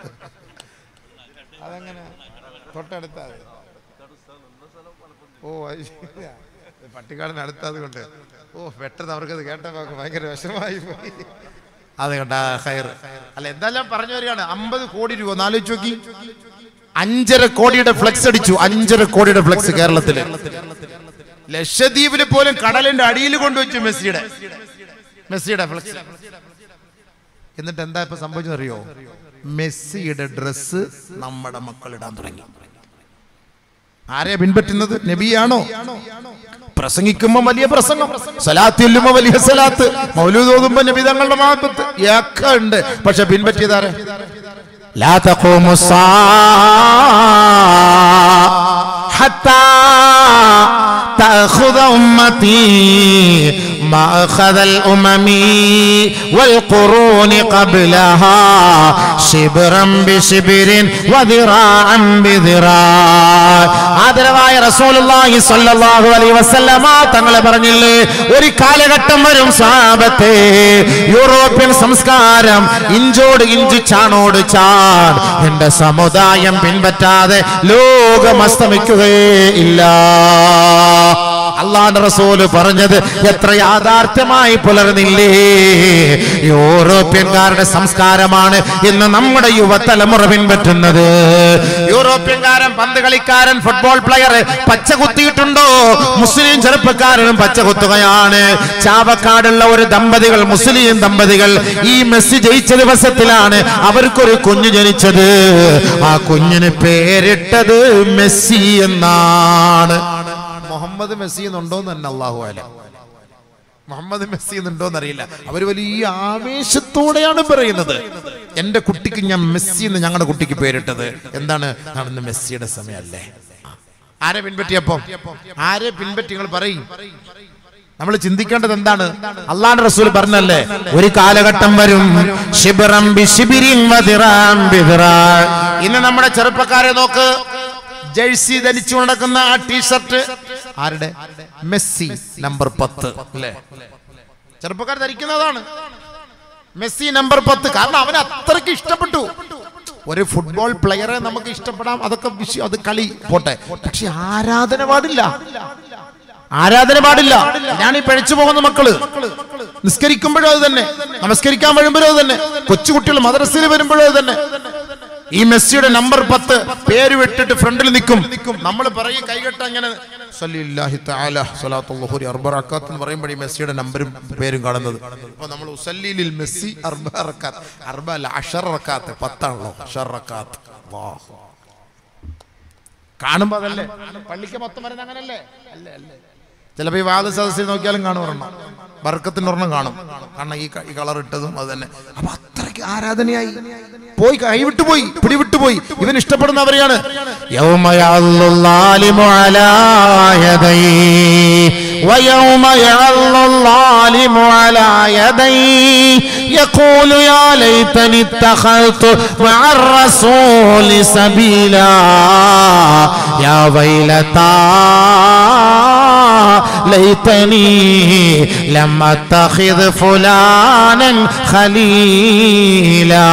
അതെങ്ങനെ തൊട്ടടുത്താ ഓ അത് ശരിയാ. ഇത് പട്ടിക്കാടിന് അടുത്തത് കൊണ്ട് ഓ പെട്ടെന്ന് അവർക്കത് കേട്ടപ്പോ ഭയങ്കര വിഷമായി പോയി അത് കണ്ട ഹയർ അല്ല എന്തായാലും പറഞ്ഞു വരികയാണ് അമ്പത് കോടി രൂപ നാലോചിച്ച് നോക്കി അഞ്ചര കോടിയുടെ ഫ്ലെക്സ് അടിച്ചു അഞ്ചര കോടിയുടെ ഫ്ലെക്സ് കേരളത്തില് ലക്ഷദ്വീപിൽ പോലും കടലിന്റെ അടിയിൽ കൊണ്ടുവച്ചു മെസ്സിയുടെ മെസ്സിയുടെ ഫ്ലെക്സ് എന്നിട്ട് എന്താ ഇപ്പൊ സംഭവിച്ചറിയോ മെസ്സിയുടെ ഡ്രസ്സ് നമ്മുടെ മക്കൾ ഇടാൻ തുടങ്ങി ആരെയാ പിൻപറ്റുന്നത് നബിയാണോ പ്രസംഗിക്കുമ്പോ വലിയ പ്രസംഗം സലാത്ത് ചെല്ലുമ്പോ വലിയ സലാത്ത് മൗലൂദ് ഓതുമ്പോ നബി തങ്ങളുടെ മഹത്വത്ത് ഒക്കെ ഉണ്ട് പക്ഷെ പിൻപറ്റിയതാരെ لا تقوم الساعة حتى تأخذ أمتي ما أخذ الأمم والقرون قبلها شبرا بشبر وذراعا بذراع ആദരവായ റസൂലുള്ളാഹി സ്വല്ലല്ലാഹു അലൈഹി വസല്ലമ തങ്ങളെ പറഞ്ഞില്ലേ ഒരു കാലഘട്ടം വരും സാപത്തെ യൂറോപ്യൻ സംസ്കാരം ഇഞ്ചോട് ഇഞ്ച് ചാണോട് ചാൺ എന്റെ സമുദായം പിൻപറ്റാതെ ലോകം അസ്തമിക്കുകയേ ഇല്ല അള്ളാന്റെ റസൂല് പറഞ്ഞത് എത്ര യാഥാർത്ഥ്യമായി പുലർന്നില്ലേ യൂറോപ്യൻകാരുടെ സംസ്കാരമാണ് ഇന്ന് നമ്മുടെ യുവതലമുറ പിൻപറ്റുന്നത് യൂറോപ്യൻകാരൻ പന്ത് കളിക്കാരൻ ഫുട്ബോൾ പ്ലെയർ പച്ച കുത്തിയിട്ടുണ്ടോ മുസ്ലിം ചെറുപ്പക്കാരനും പച്ച കുത്തുകയാണ് ചാവക്കാടുള്ള ഒരു ദമ്പതികൾ മുസ്ലിം ദമ്പതികൾ ഈ മെസ്സി ജയിച്ച ദിവസത്തിലാണ് അവർക്കൊരു കുഞ്ഞു ജനിച്ചത് ആ കുഞ്ഞിന് പേരിട്ടത് മെസ്സി എന്നാണ് മുഹമ്മദ് മെസ്സി എന്നുണ്ടോ എന്ന് തന്നെ അള്ളാഹു അല മുഹമ്മദ് മെസ്സി എന്നുണ്ടോ എന്നറിയില്ല അവർ വലിയ ആവേശത്തോടെയാണ് പറയുന്നത് എന്റെ കുട്ടിക്ക് ഞാൻ മെസ്സി എന്ന് ഞങ്ങളുടെ കുട്ടിക്ക് പേരിട്ടത് എന്താണ് നടന്ന് മെസ്സിയുടെ സമയമല്ലേ ആരെ പിൻപറ്റിയപ്പോ ആരെ പിൻപറ്റി നിങ്ങൾ പറയും നമ്മൾ ചിന്തിക്കേണ്ടത് എന്താണ് അള്ളാന്റെ റസൂൽ പറഞ്ഞല്ലേ ഒരു കാലഘട്ടം വരും ശിബിറം ബി ശിബിരിൻ വദിറാം ബിദിറാ. ഇന്ന് നമ്മുടെ ചെറുപ്പക്കാരെ നോക്ക് ജേഴ്സി ധരിച്ചു നടക്കുന്ന ആ ടീഷർട്ട് ആരുടെ മെസ്സി നമ്പർ പത്ത് അല്ലേ ചെറുപ്പക്കാർ ധരിക്കുന്നതാണ് മെസ്സി നമ്പർ പത്ത് കാരണം അവന് അത്രയ്ക്ക് ഇഷ്ടപ്പെട്ടു ഒരു ഫുട്ബോൾ പ്ലെയറെ നമുക്ക് ഇഷ്ടപ്പെടാം അതൊക്കെ വിഷയം അത് കളി പോട്ടെ പക്ഷെ ആരാധന പാടില്ല ആരാധന പാടില്ല ഞാൻ ഈ പഴിച്ചു പോകുന്ന മക്കള് നിസ്കരിക്കുമ്പോഴും അത് തന്നെ നമസ്കരിക്കാൻ വരുമ്പോഴും അത് തന്നെ കൊച്ചുകുട്ടികൾ മദ്രസയിൽ വരുമ്പോഴും അത് തന്നെ ഈ മെസ്സിയുടെ നമ്പർ പത്ത് പേര് വിട്ടിട്ട് ഫ്രണ്ടിൽ നിൽക്കും നമ്മൾ പറയും കൈകെട്ട അങ്ങനെ സല്ലല്ലാഹി തആല സ്വലാത്തുല്ലാഹി അർബ റക്കാത്ത് എന്ന് പറയുമ്പോൾ ഈ മെസ്സിയുടെ നമ്പറും പേരും കാണുന്നത് അപ്പൊ നമ്മൾ ഉസല്ലിലിൽ മെസ്സി അർബ റക്കാത്ത് അർബ അല്ല അഷർ റക്കാത്ത് പത്താണല്ലോ അഷർ റക്കാത്ത് അല്ലാഹ്. കാണുമ്പോ അതല്ലേ പള്ളിക്ക് മൊത്തം വരുന്ന അങ്ങനല്ലേ അല്ലേ അല്ലേ ചിലപ്പോ ഈ വാദ സദസ്സിൽ നോക്കിയാലും കാണും ഒരെണ്ണം ബർക്കത്തിന്റെ ഒരെണ്ണം കാണും കാരണം ഈ ക- ഈ കളർ ഇട്ടതും അത് തന്നെ അപ്പൊ അത്രയ്ക്ക് ആരാധനയായി പോയി കൈവിട്ടു പോയി പിടിവിട്ടു പോയി ഇവൻ ഇഷ്ടപ്പെടുന്നവരെയാണ് يوم يعض الظالم على يديه ويوم يعض الظالم على يديه يقول يا ليتني اتخذت مع الرسول سبيلا يا ويلتى ليتني لم اتخذ فلانا خليلا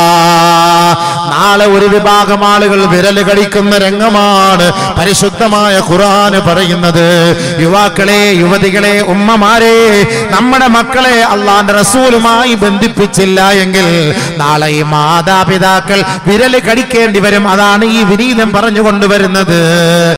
നാളെ ഒരു വിഭാഗം ആളുകൾ വിരൽ കടിക്കുന്ന രംഗമാണ് പരിശുദ്ധമായ ഖുർആന് പറയുന്നത് യുവാക്കളെ യുവതികളെ ഉമ്മമാരെ നമ്മുടെ മക്കളെ അള്ളാന്റെ റസൂലുമായി ബന്ധിപ്പിച്ചില്ല എങ്കിൽ നാളെ ഈ മാതാപിതാക്കൾ വിരൽ കടിക്കേണ്ടി വരും അതാണ് ഈ വിനീതം പറഞ്ഞു കൊണ്ടുവരുന്നത്